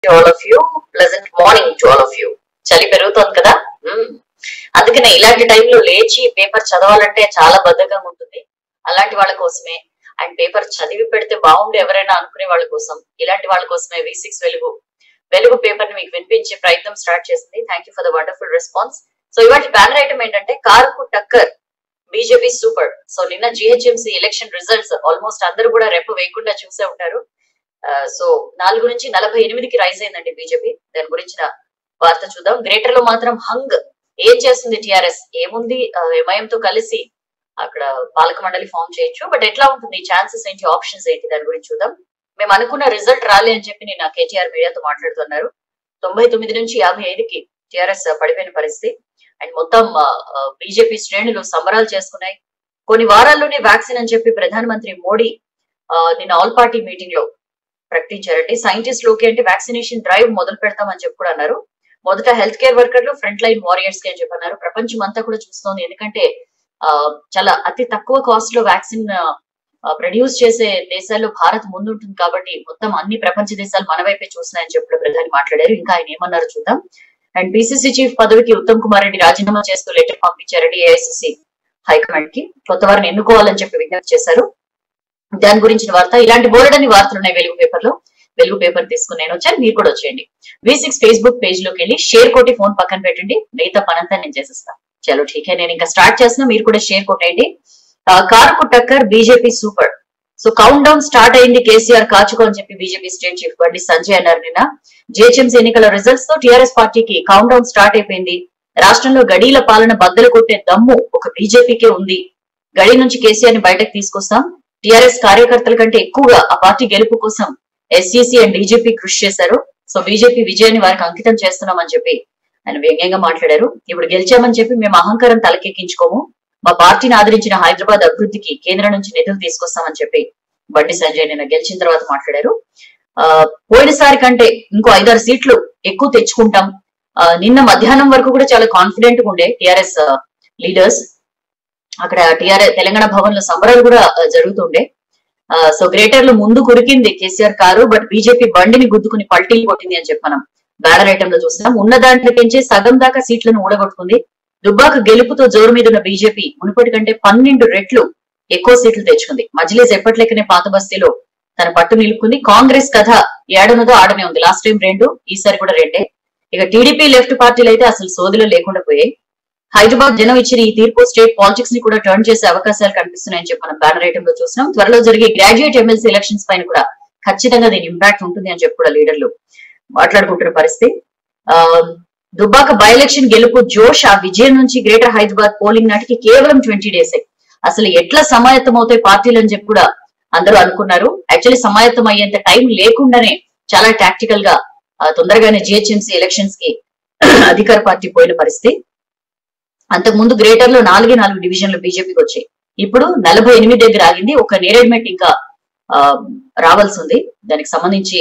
To all of you pleasant morning to all of you చలి పెరుగుతోంది కదా మ్మ్. అందుకనే ఇలాంటి టైంలో లేచి పేపర్ చదవాలంటే చాలా బద్ధకంగా ఉంటుంది అలాంటి వాళ్ళ కోసమే అండ్ పేపర్ చదివి పెడితే బాగుండు ఎవరైనా అనుకునే వాళ్ళ కోసం ఇలాంటి వాళ్ళ కోసమే వి సిక్స్ వెలుగు వెలుగు పేపర్ ని మీకు వినిపించే ప్రయత్నం స్టార్ట్ చేసింది thank you for the wonderful response so ఇవాటి బ్యానర్ ఐటమ్ ఏంటంటే కారుకు టక్కర్ బీజేపీ సూపర్ సో నిన్న జిహెచ్ఎంసీ ఎలక్షన్ రిజల్ట్స్ ఆల్మోస్ట్ అందరూ కూడా రెప్పు వేయకుండా చూసే ఉంటారు సో నాలుగు నుంచి నలభై ఎనిమిదికి రైజ్ అయిందండి బీజేపీ దాని గురించిన వార్త చూద్దాం గ్రేటర్ లో మాత్రం హంగ్ ఏం చేస్తుంది టిఆర్ఎస్ ఏముంది ఎంఐఎం తో కలిసి అక్కడ పాలక మండలి ఫామ్ చేయొచ్చు బట్ ఎట్లా ఉంటుంది ఛాన్సెస్ ఏంటి ఆప్షన్స్ ఏంటి దాని గురించి చూద్దాం మేము అనుకున్న రిజల్ట్ రాలే అని చెప్పి నేను కేటీఆర్ మీడియాతో మాట్లాడుతున్నారు తొంభై తొమ్మిది నుంచి యాభై ఐదుకి టిఆర్ఎస్ పడిపోయిన పరిస్థితి అండ్ మొత్తం బీజేపీ శ్రేణులు సంబరాలు చేసుకున్నాయి కొన్ని వారాల్లోనే వ్యాక్సిన్ అని చెప్పి ప్రధానమంత్రి మోడీ ఆ, నిన్న ఆల్ పార్టీ మీటింగ్ లో ప్రకటించారండి సైంటిస్ట్ లోకి అంటే వ్యాక్సినేషన్ డ్రైవ్ మొదలు పెడతామని చెప్పి కూడా అన్నారు మొదట హెల్త్ కేర్ వర్కర్లు ఫ్రంట్ లైన్ వారియర్స్ కి అని చెప్పి అన్నారు ప్రపంచం అంతా కూడా చూస్తోంది ఎందుకంటే ఆ, చాలా అతి తక్కువ కాస్ట్ లో వ్యాక్సిన్ ప్రొడ్యూస్ చేసే దేశాల్లో భారత్ ముందుంటుంది కాబట్టి మొత్తం అన్ని ప్రపంచ దేశాలు మన వైపే చూస్తున్నాయని చెప్పి కూడా ప్రధాని మాట్లాడారు ఇంకా ఆయన ఏమన్నారు చూద్దాం అండ్ పిసిసి చీఫ్ పదవికి ఉత్తమ్ కుమార్ రెడ్డి రాజీనామా చేస్తూ లెటర్ పంపించారండి ఏఐసిసి హైకమాండ్ కి కొత్త వారిని ఎన్నుకోవాలని చెప్పి విజ్ఞప్తి చేశారు దాని గురించిన వార్త ఇలాంటి బోర్డని వార్తలు ఉన్నాయి వెలుగు పేపర్ లో వెలుగు పేపర్ తీసుకుని నేను వచ్చాను మీరు కూడా వచ్చేయండి వి సిక్స్ ఫేస్బుక్ పేజ్ లోకి వెళ్ళి షేర్ కొట్టి ఫోన్ పక్కన పెట్టండి మిగతా పనంతా నేను చేసేస్తాను చలో ఠీకే నేను ఇంకా స్టార్ట్ చేస్తున్నా మీరు కూడా షేర్ కొట్టేయండి ఆ, కారుకు టక్కర్ BJP super so count down start అయింది కేసీఆర్ కాచుకో అని చెప్పి BJP state chief Bandi Sanjay అన్నారు నిన్న జిహెచ్ఎంసీ ఎన్నికల రిజల్ట్స్ తో టీఆర్ఎస్ పార్టీకి కౌంట్ డౌన్ స్టార్ట్ అయిపోయింది రాష్ట్రంలో గడీల పాలన బద్దలు కొట్టే దమ్ము ఒక బీజేపీకే ఉంది గడి నుంచి కేసీఆర్ ని బయటకు తీసుకొస్తాం టీఆర్ఎస్ కార్యకర్తల కంటే ఎక్కువగా ఆ పార్టీ గెలుపు కోసం ఎస్సీసీ అండ్ డీజీపీ కృషి చేశారు సో బీజేపీ విజయాన్ని వారికి అంకితం చేస్తున్నామని చెప్పి ఆయన వ్యంగ్యంగా మాట్లాడారు ఇప్పుడు గెలిచామని చెప్పి మేము అహంకారం తలకెక్కించుకోము మా పార్టీని ఆదరించిన హైదరాబాద్ అభివృద్ధికి కేంద్రం నుంచి నిధులు తీసుకొస్తామని చెప్పి బండి సంజయ్ నిన్న గెలిచిన తర్వాత మాట్లాడారు ఆ పోయినసారి కంటే ఇంకో ఐదారు సీట్లు ఎక్కువ తెచ్చుకుంటాం ఆ, నిన్న మధ్యాహ్నం వరకు కూడా చాలా కాన్ఫిడెంట్ గా ఉండే టిఆర్ఎస్ లీడర్స్ అక్కడ టిఆర్ఎస్ తెలంగాణ భవన్ లో సంబరాలు కూడా ఆ, జరుగుతుండే ఆ, సో గ్రేటర్ లో ముందు కురికింది కేసీఆర్ కారు బట్ బీజేపీ బండిని గుద్దుకుని పల్టీ కొట్టింది అని చెప్పి మనం బ్యానర్ ఐటమ్ లో చూస్తున్నాం ఉన్న దాంట్లో పెంచి సగం దాకా సీట్లను ఊడగొట్టుకుంది దుబ్బాక గెలుపుతో జోరు మీద ఉన్న బీజేపీ మునుపటి కంటే పన్నెండు రెట్లు ఎక్కువ సీట్లు తెచ్చుకుంది మజ్లీస్ ఎప్పట్లెక్కనే పాత బస్తీలో తన పట్టు నిలుపుకుంది కాంగ్రెస్ కథ ఏడనదో ఆడనే ఉంది లాస్ట్ టైం రెండు ఈసారి కూడా రెండే ఇక టీడీపీ లెఫ్ట్ పార్టీలు అయితే అసలు సోదిలో లేకుండా పోయాయి హైదరాబాద్ జనం ఇచ్చిన ఈ తీర్పు స్టేట్ పాలిటిక్స్ ని కూడా టర్న్ చేసే అవకాశాలు కనిపిస్తున్నాయని చెప్పి మనం బ్యానర్ ఐటమ్ లో చూస్తున్నాం త్వరలో జరిగే గ్రాడ్యుయేట్ ఎమ్మెల్సీ ఎలక్షన్స్ పైన కూడా ఖచ్చితంగా దీని ఇంపాక్ట్ ఉంటుంది అని చెప్పి కూడా లీడర్లు మాట్లాడుకుంటున్న పరిస్థితి ఆ, దుబ్బాక బై ఎలక్షన్ గెలుపు జోష్ ఆ విజయం నుంచి గ్రేటర్ హైదరాబాద్ పోలింగ్ నాటికి కేవలం ట్వంటీ డేసే అసలు ఎట్లా సమాయత్తం అవుతాయి పార్టీలు అని చెప్పి కూడా అందరూ అనుకున్నారు యాక్చువల్లీ సమాయత్తం అయ్యేంత టైం లేకుండానే చాలా టాక్టికల్ గా ఆ, తొందరగానే జిహెచ్ఎంసీ ఎలక్షన్స్ కి అధికార పార్టీ పోయిన పరిస్థితి అంతకు ముందు గ్రేటర్ లో నాలుగే నాలుగు డివిజన్లు బీజేపీకి వచ్చాయి ఇప్పుడు నలభై ఎనిమిది దగ్గర ఆగింది ఒక నేరేడ్మెంట్ ఇంకా ఆ, రావాల్సి ఉంది దానికి సంబంధించి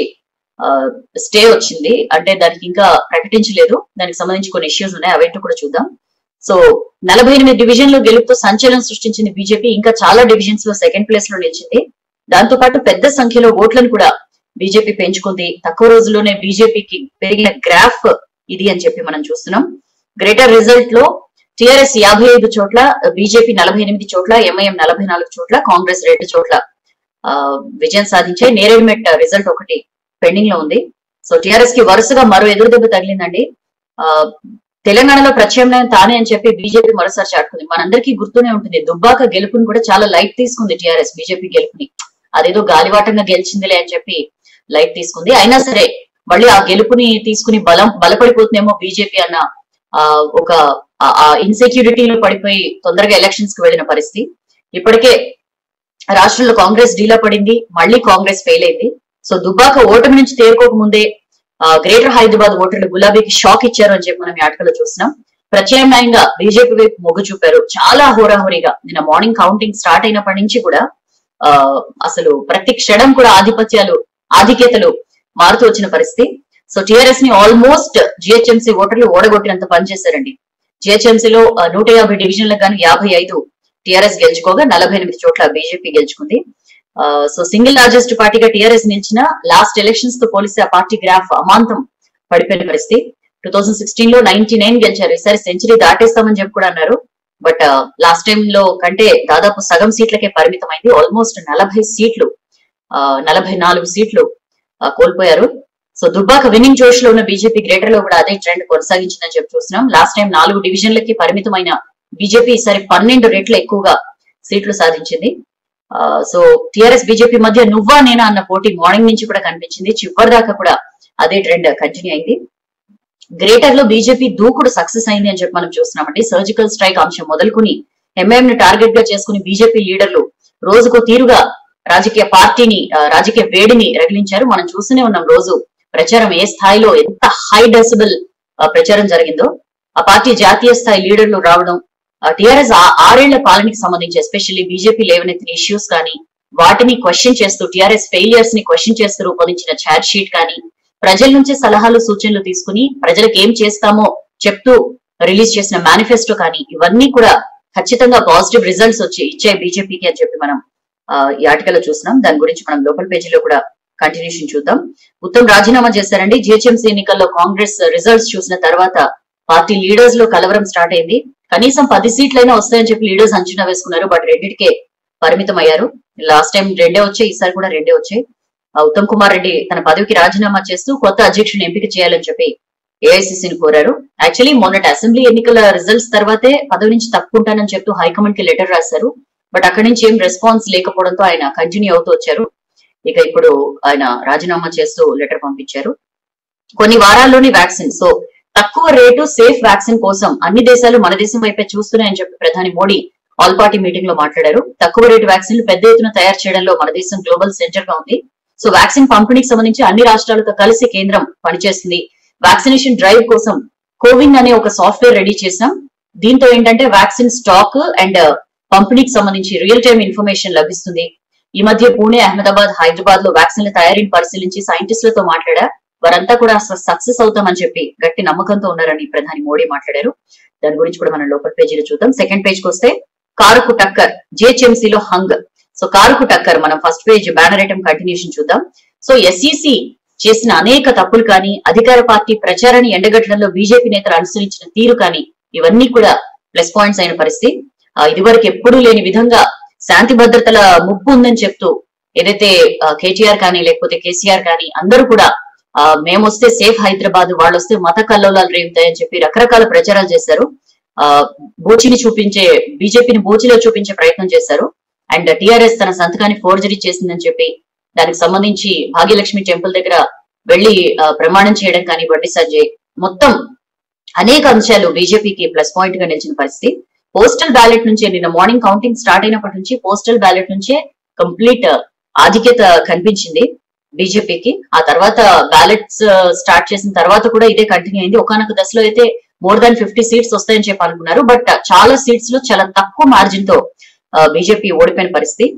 స్టే వచ్చింది అంటే దానికి ఇంకా ప్రకటించలేదు దానికి సంబంధించి కొన్ని ఇష్యూస్ ఉన్నాయి అవేంటో కూడా చూద్దాం సో నలభై ఎనిమిది డివిజన్ లో గెలుపుతో సంచలనం సృష్టించింది బీజేపీ ఇంకా చాలా డివిజన్స్ లో సెకండ్ ప్లేస్ లో నిలిచింది దాంతో పాటు పెద్ద సంఖ్యలో ఓట్లను కూడా బీజేపీ పెంచుకుంది తక్కువ రోజుల్లోనే బీజేపీకి పెరిగిన గ్రాఫ్ ఇది అని చెప్పి మనం చూస్తున్నాం గ్రేటర్ రిజల్ట్ లో టిఆర్ఎస్ యాభై ఐదు చోట్ల బీజేపీ నలభై ఎనిమిది చోట్ల ఎంఐఎం నలభై నాలుగు చోట్ల కాంగ్రెస్ రెండు చోట్ల ఆ, విజయం సాధించాయి నేరేడ్మెట్ రిజల్ట్ ఒకటి పెండింగ్ లో ఉంది సో టిఆర్ఎస్ కి వరుసగా మరో ఎదురు దెబ్బ తగిలిందండి ఆ తెలంగాణలో ప్రత్యామ్నాయం తానే అని చెప్పి బీజేపీ మరోసారి చాటుకుంది మనందరికీ గుర్తూనే ఉంటుంది దుబ్బాక గెలుపుని కూడా చాలా లైట్ తీసుకుంది టిఆర్ఎస్ బీజేపీ గెలుపుని అదేదో గాలివాటంగా గెలిచిందిలే అని చెప్పి లైట్ తీసుకుంది అయినా సరే మళ్ళీ ఆ గెలుపుని తీసుకుని బలం బలపడిపోతుందేమో బీజేపీ అన్న ఆ, ఒక ఆ ఇన్సెక్యూరిటీలో పడిపోయి తొందరగా ఎలక్షన్స్ కి వెళ్ళిన పరిస్థితి ఇప్పటికే రాష్ట్రంలో కాంగ్రెస్ డీలా పడింది మళ్ళీ కాంగ్రెస్ ఫెయిల్ అయింది సో దుబ్బాక ఓటమి నుంచి తేరుకోక ముందే ఆ, గ్రేటర్ హైదరాబాద్ ఓటర్లు గులాబీకి షాక్ ఇచ్చారు అని చెప్పి మనం ఈ ఆటకలో చూస్తున్నాం ప్రత్యామ్నాయంగా బీజేపీ వైపు మొగ్గు చూపారు చాలా హోరాహోరీగా నిన్న మార్నింగ్ కౌంటింగ్ స్టార్ట్ అయినప్పటి నుంచి కూడా ఆ అసలు ప్రతి క్షణం కూడా ఆధిపత్యాలు ఆధిక్యతలు మారుతూ వచ్చిన పరిస్థితి సో టిఆర్ఎస్ ని ఆల్మోస్ట్ జిహెచ్ఎంసీ ఓటర్లు ఓడగొట్టినంత పనిచేశారండి జిహెచ్ఎంసీ లో ఆ, నూట యాభై డివిజన్లకు గాను యాభై ఐదు టిఆర్ఎస్ గెలుచుకోగా నలభై ఎనిమిది చోట్ల బీజేపీ గెలుచుకుంది సో సింగిల్ లార్జెస్ట్ పార్టీగా టీఆర్ఎస్ నిలిచిన లాస్ట్ ఎలక్షన్స్ తో పోలిస్తే ఆ పార్టీ గ్రాఫ్ అమాంతం పడిపోయిన పరిస్థితి టూ థౌసండ్ సిక్స్టీన్ లో నైన్టీ నైన్ గెలిచారు ఈసారి సెంచరీ దాటేస్తామని చెప్పి కూడా అన్నారు బట్ లాస్ట్ టైం లో కంటే దాదాపు సగం సీట్లకే పరిమితమైంది ఆల్మోస్ట్ నలభై సీట్లు ఆ, నలభై నాలుగు సీట్లు ఆ, కోల్పోయారు సో దుబ్బాక విన్నింగ్ జోష్ లో ఉన్న బీజేపీ గ్రేటర్ లో కూడా అదే ట్రెండ్ కొనసాగించిందని చెప్పి చూస్తున్నాం లాస్ట్ టైం నాలుగు డివిజన్లకి పరిమితమైన బీజేపీ ఈసారి పన్నెండు రెట్లు ఎక్కువగా సీట్లు సాధించింది ఆ, సో టిఆర్ఎస్ బీజేపీ మధ్య నువ్వా నేనా అన్న పోటీ మార్నింగ్ నుంచి కూడా కనిపించింది చివరి దాకా కూడా అదే ట్రెండ్ కంటిన్యూ అయింది గ్రేటర్ లో బీజేపీ దూకుడు సక్సెస్ అయింది అని చెప్పి మనం చూస్తున్నామండి సర్జికల్ స్ట్రైక్ అంశం మొదలుకుని ఎంఐఎం ని టార్గెట్ గా చేసుకుని బీజేపీ లీడర్లు రోజుకో తీరుగా రాజకీయ పార్టీని ఆ, రాజకీయ వేడిని రగిలించారు మనం చూస్తూనే ఉన్నాం రోజు ప్రచారం ఏ స్థాయిలో ఎంత హై డెసిబుల్ ప్రచారం జరిగిందో ఆ పార్టీ జాతీయ స్థాయి లీడర్లు రావడం టిఆర్ఎస్ ఆరేళ్ల పాలనకి సంబంధించి ఎస్పెషల్లీ బీజేపీ లేవనెత్తిన ఇష్యూస్ కానీ వాటిని క్వశ్చన్ చేస్తూ టిఆర్ఎస్ ఫెయిలియర్స్ ని క్వశ్చన్ చేస్తూ రూపొందించిన చాట్ షీట్ కానీ ప్రజల నుంచి సలహాలు సూచనలు తీసుకుని ప్రజలకు ఏం చేస్తామో చెప్తూ రిలీజ్ చేసిన మేనిఫెస్టో కానీ ఇవన్నీ కూడా ఖచ్చితంగా పాజిటివ్ రిజల్ట్స్ వచ్చి ఇచ్చాయి బీజేపీకి అని చెప్పి మనం ఆ, ఈ ఆర్టికల్ లో చూస్తున్నాం దాని గురించి మనం లోపల పేజీలో కూడా కంటిన్యూషన్ చూద్దాం ఉత్తమ్ రాజీనామా చేశారండి జిహెచ్ఎంసీ ఎన్నికల్లో కాంగ్రెస్ రిజల్ట్స్ చూసిన తర్వాత పార్టీ లీడర్స్ లో కలవరం స్టార్ట్ అయింది కనీసం పది సీట్లైనా వస్తాయని చెప్పి లీడర్స్ అంచనా వేసుకున్నారు బట్ రెండింటికే పరిమితం అయ్యారు లాస్ట్ టైం రెండే వచ్చాయి ఈసారి కూడా రెండే వచ్చాయి ఆ, ఉత్తమ్ కుమార్ రెడ్డి తన పదవికి రాజీనామా చేస్తూ కొత్త అధ్యక్షుని ఎంపిక చేయాలని చెప్పి ఏఐసిసిని కోరారు యాక్చువల్లీ మొన్నటి అసెంబ్లీ ఎన్నికల రిజల్ట్స్ తర్వాతే పదవి నుంచి తప్పుకుంటానని చెప్తూ హైకమాండ్ కి లెటర్ రాశారు బట్ అక్కడి నుంచి ఏం రెస్పాన్స్ లేకపోవడంతో ఆయన కంటిన్యూ అవుతూ వచ్చారు ఇక ఇప్పుడు ఆయన రాజీనామా చేస్తూ లెటర్ పంపించారు కొన్ని వారాల్లోని వ్యాక్సిన్ సో తక్కువ రేటు సేఫ్ వ్యాక్సిన్ కోసం అన్ని దేశాలు మన దేశం వైపే చూస్తున్నాయని చెప్పి ప్రధాని మోడీ ఆల్ పార్టీ మీటింగ్ లో మాట్లాడారు తక్కువ రేటు వ్యాక్సిన్లు పెద్ద ఎత్తున తయారు చేయడంలో మన దేశం గ్లోబల్ సెంటర్ గా ఉంది సో వ్యాక్సిన్ పంపిణీకి సంబంధించి అన్ని రాష్ట్రాలతో కలిసి కేంద్రం పనిచేస్తుంది వ్యాక్సినేషన్ డ్రైవ్ కోసం కోవిన్ అనే ఒక సాఫ్ట్వేర్ రెడీ చేసాం దీంతో ఏంటంటే వ్యాక్సిన్ స్టాక్ అండ్ పంపిణీకి సంబంధించి రియల్ టైమ్ ఇన్ఫర్మేషన్ లభిస్తుంది ఈ మధ్య పూణే అహ్మదాబాద్ హైదరాబాద్ లో వ్యాక్సిన్ల తయారీని పరిశీలించి సైంటిస్టులతో మాట్లాడా వారంతా కూడా సక్సెస్ అవుతామని చెప్పి గట్టి నమ్మకంతో ఉన్నారని ప్రధాని మోడీ మాట్లాడారు దాని గురించి కూడా మనం లోపల పేజీలో చూద్దాం సెకండ్ పేజ్ కి వస్తే కారుకు టక్కర్ జిహెచ్ఎంసీ లో హంగ్ సో కారుకు టక్కర్ మనం first page banner item continuation చూద్దాం సో ఎస్ఈసి చేసిన అనేక తప్పులు కానీ అధికార పార్టీ ప్రచారాన్ని ఎండగట్టడంలో బీజేపీ నేతలు అనుసరించిన తీరు కానీ ఇవన్నీ కూడా ప్లస్ పాయింట్స్ అయిన పరిస్థితి ఆ, ఇదివరకు ఎప్పుడూ లేని విధంగా శాంతి భద్రతల ముప్పు ఉందని చెప్తూ ఏదైతే కేటీఆర్ కానీ లేకపోతే కేసీఆర్ కానీ అందరూ కూడా ఆ, మేమొస్తే సేఫ్ హైదరాబాద్ వాళ్ళు వస్తే మత కల్లోలాలు రేపుతాయని చెప్పి రకరకాల ప్రచారాలు చేశారు ఆ బోచిని చూపించే బీజేపీని బోచిలో చూపించే ప్రయత్నం చేశారు అండ్ టిఆర్ఎస్ తన సంతకాన్ని ఫోర్జరీ చేసిందని చెప్పి దానికి సంబంధించి భాగ్యలక్ష్మి టెంపుల్ దగ్గర వెళ్లి ఆ, ప్రమాణం చేయడం కానీ బండి సంజయ్ మొత్తం అనేక అంశాలు బీజేపీకి ప్లస్ పాయింట్ గా నిలిచిన పరిస్థితి పోస్టల్ బ్యాలెట్ నుంచే నిన్న మార్నింగ్ కౌంటింగ్ స్టార్ట్ అయినప్పటి నుంచి పోస్టల్ బ్యాలెట్ నుంచే కంప్లీట్ ఆధిక్యత కనిపించింది బీజేపీకి ఆ తర్వాత బ్యాలెట్స్ స్టార్ట్ చేసిన తర్వాత కూడా ఇదే కంటిన్యూ అయింది ఒకనొక దశలో అయితే మోర్ దాన్ ఫిఫ్టీ సీట్స్ వస్తాయని చెప్పి అనుకున్నారు బట్ చాలా సీట్స్ లో చాలా తక్కువ మార్జిన్ తో బీజేపీ ఓడిపోయిన పరిస్థితి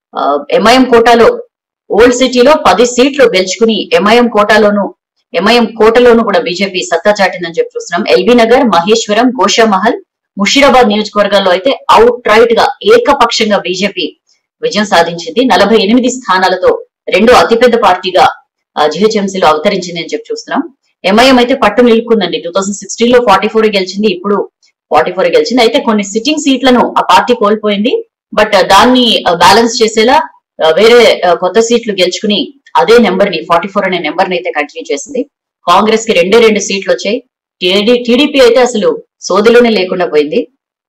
ఎంఐఎం కోటాలో ఓల్డ్ సిటీలో పది సీట్లు గెలుచుకుని ఎంఐఎం కోటాలోను ఎంఐఎం కోటలోను కూడా బీజేపీ సత్తా చాటిందని చెప్పి చూస్తున్నాం ఎల్బీ నగర్ మహేశ్వరం గోషామహల్ ముషీరాబాద్ నియోజకవర్గాల్లో అయితే అవుట్ రైట్ గా ఏకపక్షంగా బీజేపీ విజయం సాధించింది నలభై ఎనిమిది స్థానాలతో రెండో అతిపెద్ద పార్టీగా జిహెచ్ఎంసీలో అవతరించింది అని చెప్పి చూస్తున్నాం ఎంఐఎం అయితే పట్టు నిలుపుకుందండి టూ థౌసండ్ సిక్స్టీన్ లో ఫార్టీ ఫోర్ గెలిచింది ఇప్పుడు ఫార్టీ ఫోర్ గెలిచింది అయితే కొన్ని సిట్టింగ్ సీట్లను ఆ పార్టీ కోల్పోయింది బట్ దాన్ని బ్యాలెన్స్ చేసేలా ఆ, వేరే ఆ, కొత్త సీట్లు గెలుచుకుని అదే నెంబర్ ని ఫార్టీ ఫోర్ అనే నెంబర్ ని అయితే కంటిన్యూ చేసింది కాంగ్రెస్ కి రెండే రెండు సీట్లు వచ్చాయి టీడీపీ అయితే అసలు సోదిలోనే లేకుండా పోయింది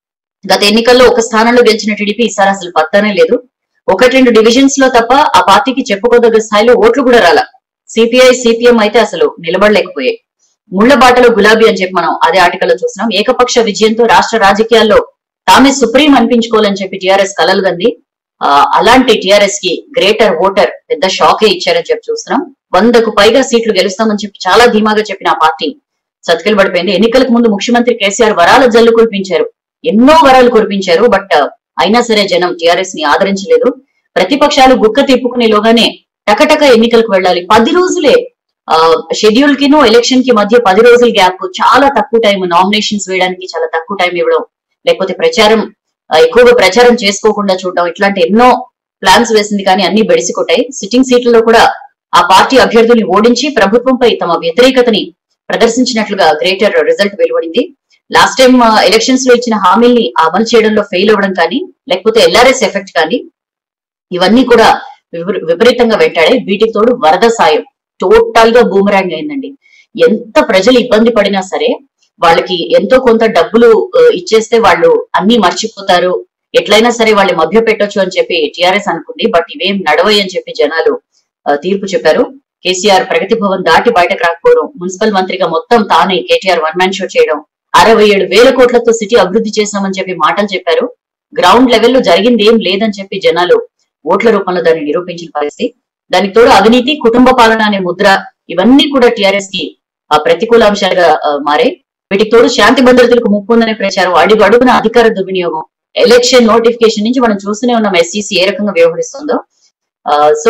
గత ఎన్నికల్లో ఒక స్థానంలో గెలిచిన టీడీపీ ఈసారి అసలు పత్తానే లేదు ఒకటి రెండు డివిజన్స్ లో తప్ప ఆ పార్టీకి చెప్పుకోదగ్గ స్థాయిలో ఓట్లు కూడా రాల సిపిఐ సిపిఎం అయితే అసలు నిలబడలేకపోయాయి ముళ్ల బాటలో గులాబీ అని చెప్పి మనం అదే ఆర్టికల్లో చూస్తున్నాం ఏకపక్ష విజయంతో రాష్ట్ర రాజకీయాల్లో తామే సుప్రీం అనిపించుకోవాలని చెప్పి టిఆర్ఎస్ కలలు గంది ఆ, అలాంటి టిఆర్ఎస్ కి గ్రేటర్ ఓటర్ పెద్ద షాకే ఇచ్చారని చెప్పి చూస్తున్నాం వందకు పైగా సీట్లు గెలుస్తామని చెప్పి చాలా ధీమాగా చెప్పిన ఆ పార్టీ సతికిలు పడిపోయింది ఎన్నికలకు ముందు ముఖ్యమంత్రి కేసీఆర్ వరాల జల్లు కురిపించారు ఎన్నో వరాలు కురిపించారు బట్ అయినా సరే జనం టిఆర్ఎస్ ని ఆదరించలేదు ప్రతిపక్షాలు గుక్క తిప్పుకునేలోగానే టకటక ఎన్నికలకు వెళ్ళాలి పది రోజులే షెడ్యూల్ కిను ఎలక్షన్ కి మధ్య పది రోజుల గ్యాప్ చాలా తక్కువ టైం నామినేషన్స్ వేయడానికి చాలా తక్కువ టైం ఇవ్వడం లేకపోతే ప్రచారం ఆ, ఎక్కువగా ప్రచారం చేసుకోకుండా చూడడం ఇట్లాంటి ఎన్నో ప్లాన్స్ వేసింది కానీ అన్ని బెడిసి కొట్టాయి సిట్టింగ్ సీట్లలో కూడా ఆ పార్టీ అభ్యర్థుల్ని ఓడించి ప్రభుత్వంపై తమ వ్యతిరేకతని ప్రదర్శించినట్లుగా గ్రేటర్ రిజల్ట్ వెలువడింది లాస్ట్ టైం ఎలక్షన్స్ లో ఇచ్చిన హామీల్ని అమలు చేయడంలో ఫెయిల్ అవ్వడం కానీ లేకపోతే ఎల్ఆర్ఎస్ ఎఫెక్ట్ కానీ ఇవన్నీ కూడా విపరీ- విపరీతంగా వెంటాడే వీటికి తోడు వరద సాయం టోటల్ గా బూమరాంగ్ అయిందండి ఎంత ప్రజలు ఇబ్బంది పడినా సరే వాళ్ళకి ఎంతో కొంత డబ్బులు ఆ, ఇచ్చేస్తే వాళ్ళు అన్ని మర్చిపోతారు ఎట్లయినా సరే వాళ్ళు మభ్య పెట్టొచ్చు అని చెప్పి టిఆర్ఎస్ అనుకుంది బట్ ఇవేం నడవయి అని చెప్పి జనాలు ఆ, తీర్పు చెప్పారు కేసీఆర్ ప్రగతి భవన్ దాటి బయటకు రాకపోవడం మున్సిపల్ మంత్రిగా మొత్తం తానే కేటీఆర్ వన్ మ్యాన్ షో చేయడం అరవై ఏడు వేల కోట్లతో సిటీ అభివృద్ధి చేశామని చెప్పి మాటలు చెప్పారు గ్రౌండ్ లెవెల్లో జరిగింది ఏం లేదని చెప్పి జనాలు ఓట్ల రూపంలో దాన్ని నిరూపించిన పరిస్థితి దానికి తోడు అవినీతి కుటుంబ పాలన అనే ముద్ర ఇవన్నీ కూడా టిఆర్ఎస్ కి ఆ, ప్రతికూల అంశాలుగా ఆ, మారాయి వీటికి తోడు శాంతి భద్రతలకు ముప్పు ఉందనే ప్రచారం అడుగు అడుగున అధికార దుర్వినియోగం ఎలక్షన్ నోటిఫికేషన్ నుంచి మనం చూస్తూనే ఉన్నాం ఎస్సీసీ ఏ రకంగా వ్యవహరిస్తుందో ఆ, సో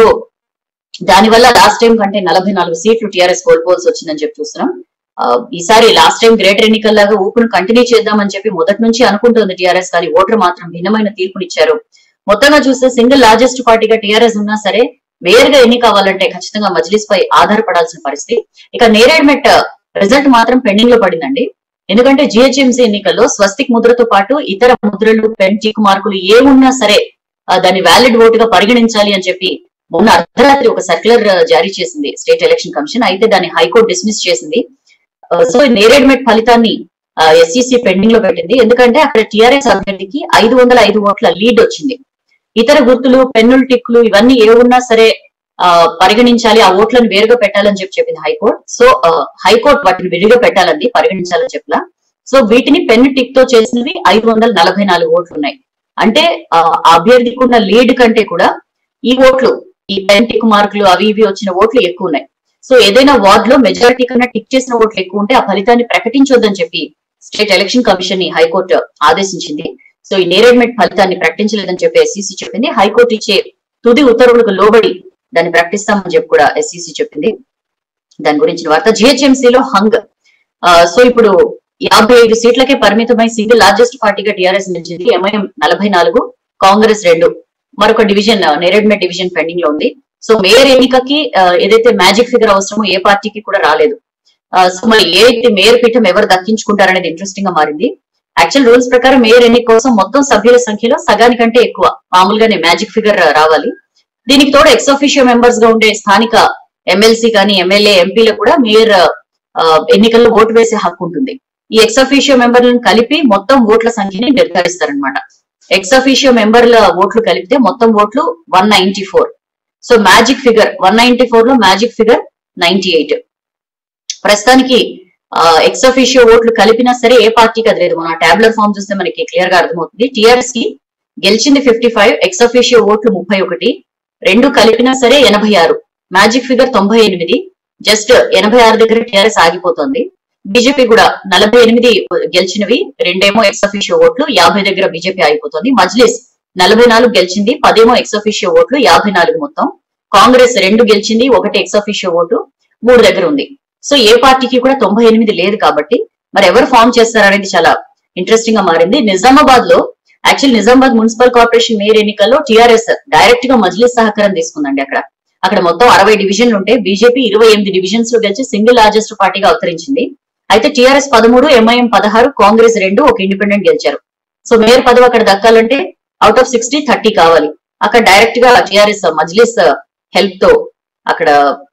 దానివల్ల లాస్ట్ టైం కంటే నలభై నాలుగు సీట్లు టీఆర్ఎస్ కోల్పోవాల్సి వచ్చిందని చెప్పి చూస్తున్నాం ఆ, ఈసారి లాస్ట్ టైం గ్రేటర్ ఎన్నికల్లాగా ఊపును కంటిన్యూ చేద్దామని చెప్పి మొదటి నుంచి అనుకుంటోంది టీఆర్ఎస్ కానీ ఓటర్ మాత్రం భిన్నమైన తీర్పునిచ్చారు మొత్తంగా చూస్తే సింగిల్ లార్జెస్ట్ పార్టీగా టీఆర్ఎస్ ఉన్నా సరే మేయర్ గా ఎన్ని కావాలంటే ఖచ్చితంగా మజ్లిస్ పై ఆధారపడాల్సిన పరిస్థితి ఇక నేరేడ్మెట్ రిజల్ట్ మాత్రం పెండింగ్ లో పడిందండి ఎందుకంటే జిహెచ్ఎంసీ ఎన్నికల్లో స్వస్తిక్ ముద్రతో పాటు ఇతర ముద్రలు పెన్ టిక్ మార్కులు ఏమున్నా సరే ఆ, దాన్ని వ్యాలిడ్ ఓటు గా పరిగణించాలి అని చెప్పి మొన్న అర్ధరాత్రి ఒక సర్క్యులర్ జారీ చేసింది స్టేట్ ఎలక్షన్ కమిషన్ అయితే దాన్ని హైకోర్టు డిస్మిస్ చేసింది ఆ, సో నేరేడ్మెట్ ఫలితాన్ని ఎస్సీసీ పెండింగ్ లో పెట్టింది ఎందుకంటే అక్కడ టిఆర్ఎస్ అభ్యర్థికి ఐదు వందల ఐదు ఓట్ల లీడ్ వచ్చింది ఇతర గుర్తులు పెన్నులు టిక్లు ఇవన్నీ ఏ ఉన్నా సరే ఆ, పరిగణించాలి ఆ ఓట్లను వేరుగా పెట్టాలని చెప్పి చెప్పింది హైకోర్టు సో ఆ, హైకోర్టు వాటిని విడిగా పెట్టాలని పరిగణించాలని చెప్పలా సో వీటిని పెన్ను టిక్ తో చేసినవి ఐదు వందల నలభై నాలుగు ఓట్లు ఉన్నాయి అంటే ఆ ఆ అభ్యర్థికి ఉన్న లీడ్ కంటే కూడా ఈ ఓట్లు ఈ పెన్ టిక్ మార్కులు అవి ఇవి వచ్చిన ఓట్లు ఎక్కువ ఉన్నాయి సో ఏదైనా వార్డ్ లో మెజారిటీ కన్నా టిక్ చేసిన ఓట్లు ఎక్కువ ఉంటే ఆ ఫలితాన్ని ప్రకటించొద్దని చెప్పి స్టేట్ ఎలక్షన్ కమిషన్ ని హైకోర్టు ఆదేశించింది సో ఈ నేరేడ్మెంట్ ఫలితాన్ని ప్రకటించలేదని చెప్పి ఎస్సీసీ చెప్పింది హైకోర్టు ఇచ్చే తుది ఉత్తర్వులకు లోబడి దాన్ని ప్రకటిస్తామని చెప్పి కూడా ఎస్సీసీ చెప్పింది దాని గురించిన వార్త GHMC లో హంగ్ ఆ, సో ఇప్పుడు యాభై ఐదు సీట్లకే పరిమితమై సింగిల్ లార్జెస్ట్ పార్టీగా టీఆర్ఎస్ నిలిచింది ఎంఐఎం నలభై నాలుగు కాంగ్రెస్ రెండు మరొక డివిజన్ నేరేడ్మెట్ డివిజన్ పెండింగ్ లో ఉంది సో మేయర్ ఎన్నికకి ఆ, ఏదైతే మ్యాజిక్ ఫిగర్ అవసరమో ఏ పార్టీకి కూడా రాలేదు ఆ, సో మరి ఏ మేయర్ పీఠం ఎవరు దక్కించుకుంటారనేది ఇంట్రెస్టింగ్ గా మారింది యాక్చువల్ రూల్స్ ప్రకారం మేయర్ ఎన్నిక కోసం మొత్తం సభ్యుల సంఖ్యలో సగానికంటే ఎక్కువ మామూలుగానే మ్యాజిక్ ఫిగర్ రావాలి దీనికి తోడు ఎక్స్ అఫీషియో మెంబర్స్ గా ఉండే స్థానిక ఎమ్మెల్సీ కానీ ఎమ్మెల్యే ఎంపీలకు కూడా మేయర్ ఆ, ఎన్నికల్లో ఓటు వేసే హక్కు ఉంటుంది ఈ ఎక్స్ అఫీషియో మెంబర్లను కలిపి మొత్తం ఓట్ల సంఖ్యని నిర్ధారిస్తారనమాట ఎక్స్ అఫీషియో మెంబర్ల ఓట్లు కలిపితే మొత్తం ఓట్లు one ninety four so magic figure one ninety four లో మ్యాజిక్ ఫిగర్ నైన్టీ ఎయిట్ ప్రస్తుతానికి ఎక్స్ అఫీషియో ఓట్లు కలిపినా సరే ఏ పార్టీకి అది లేదు మన టాబ్లర్ ఫామ్ చూస్తే మనకి క్లియర్ గా అర్థమవుతుంది టిఆర్ఎస్ కి గెలిచింది ఫిఫ్టీ ఫైవ్ ఎక్స్ అఫీషియో ఓట్లు ముప్పై ఒకటి రెండు కలిపినా సరే ఎనభై ఆరు మ్యాజిక్ ఫిగర్ తొంభై ఎనిమిది జస్ట్ ఎనభై ఆరు దగ్గర టిఆర్ఎస్ ఆగిపోతుంది బీజేపీ కూడా నలభై ఎనిమిది గెలిచినవి రెండేమో ఎక్స్ అఫీషియో ఓట్లు యాభై దగ్గర బీజేపీ ఆగిపోతుంది మజ్లిస్ నలభై నాలుగు గెలిచింది పదేమో ఎక్స్ అఫీషియో ఓట్లు యాభై నాలుగు మొత్తం కాంగ్రెస్ రెండు గెలిచింది ఒకటి ఎక్స్ అఫీషియో ఓటు మూడు దగ్గర ఉంది సో ఏ పార్టీకి కూడా తొంభై ఎనిమిది లేదు కాబట్టి మరి ఎవరు ఫామ్ చేస్తారనేది చాలా ఇంట్రెస్టింగ్ గా మారింది నిజామాబాద్ లో actual Nizamabad municipal corporation mayor ఎన్నికల్లో టీఆర్ఎస్ డైరెక్ట్ గా మజ్లిస్ సహకారం తీసుకుందండి అక్కడ అక్కడ మొత్తం అరవై డివిజన్లు ఉంటే బీజేపీ ఇరవై ఎనిమిది డివిజన్స్ లో గెలిచి సింగిల్ లార్జెస్ట్ పార్టీగా అవతరించింది అయితే టీఆర్ఎస్ పదమూడు ఎంఐఎం పదహారు కాంగ్రెస్ రెండు ఒక ఇండిపెండెంట్ గెలిచారు సో మేయర్ పదవి అక్కడ దక్కాలంటే అవుట్ ఆఫ్ సిక్స్టీ థర్టీ కావాలి అక్కడ డైరెక్ట్ గా టీఆర్ఎస్ మజ్లిస్ హెల్ప్ తో అక్కడ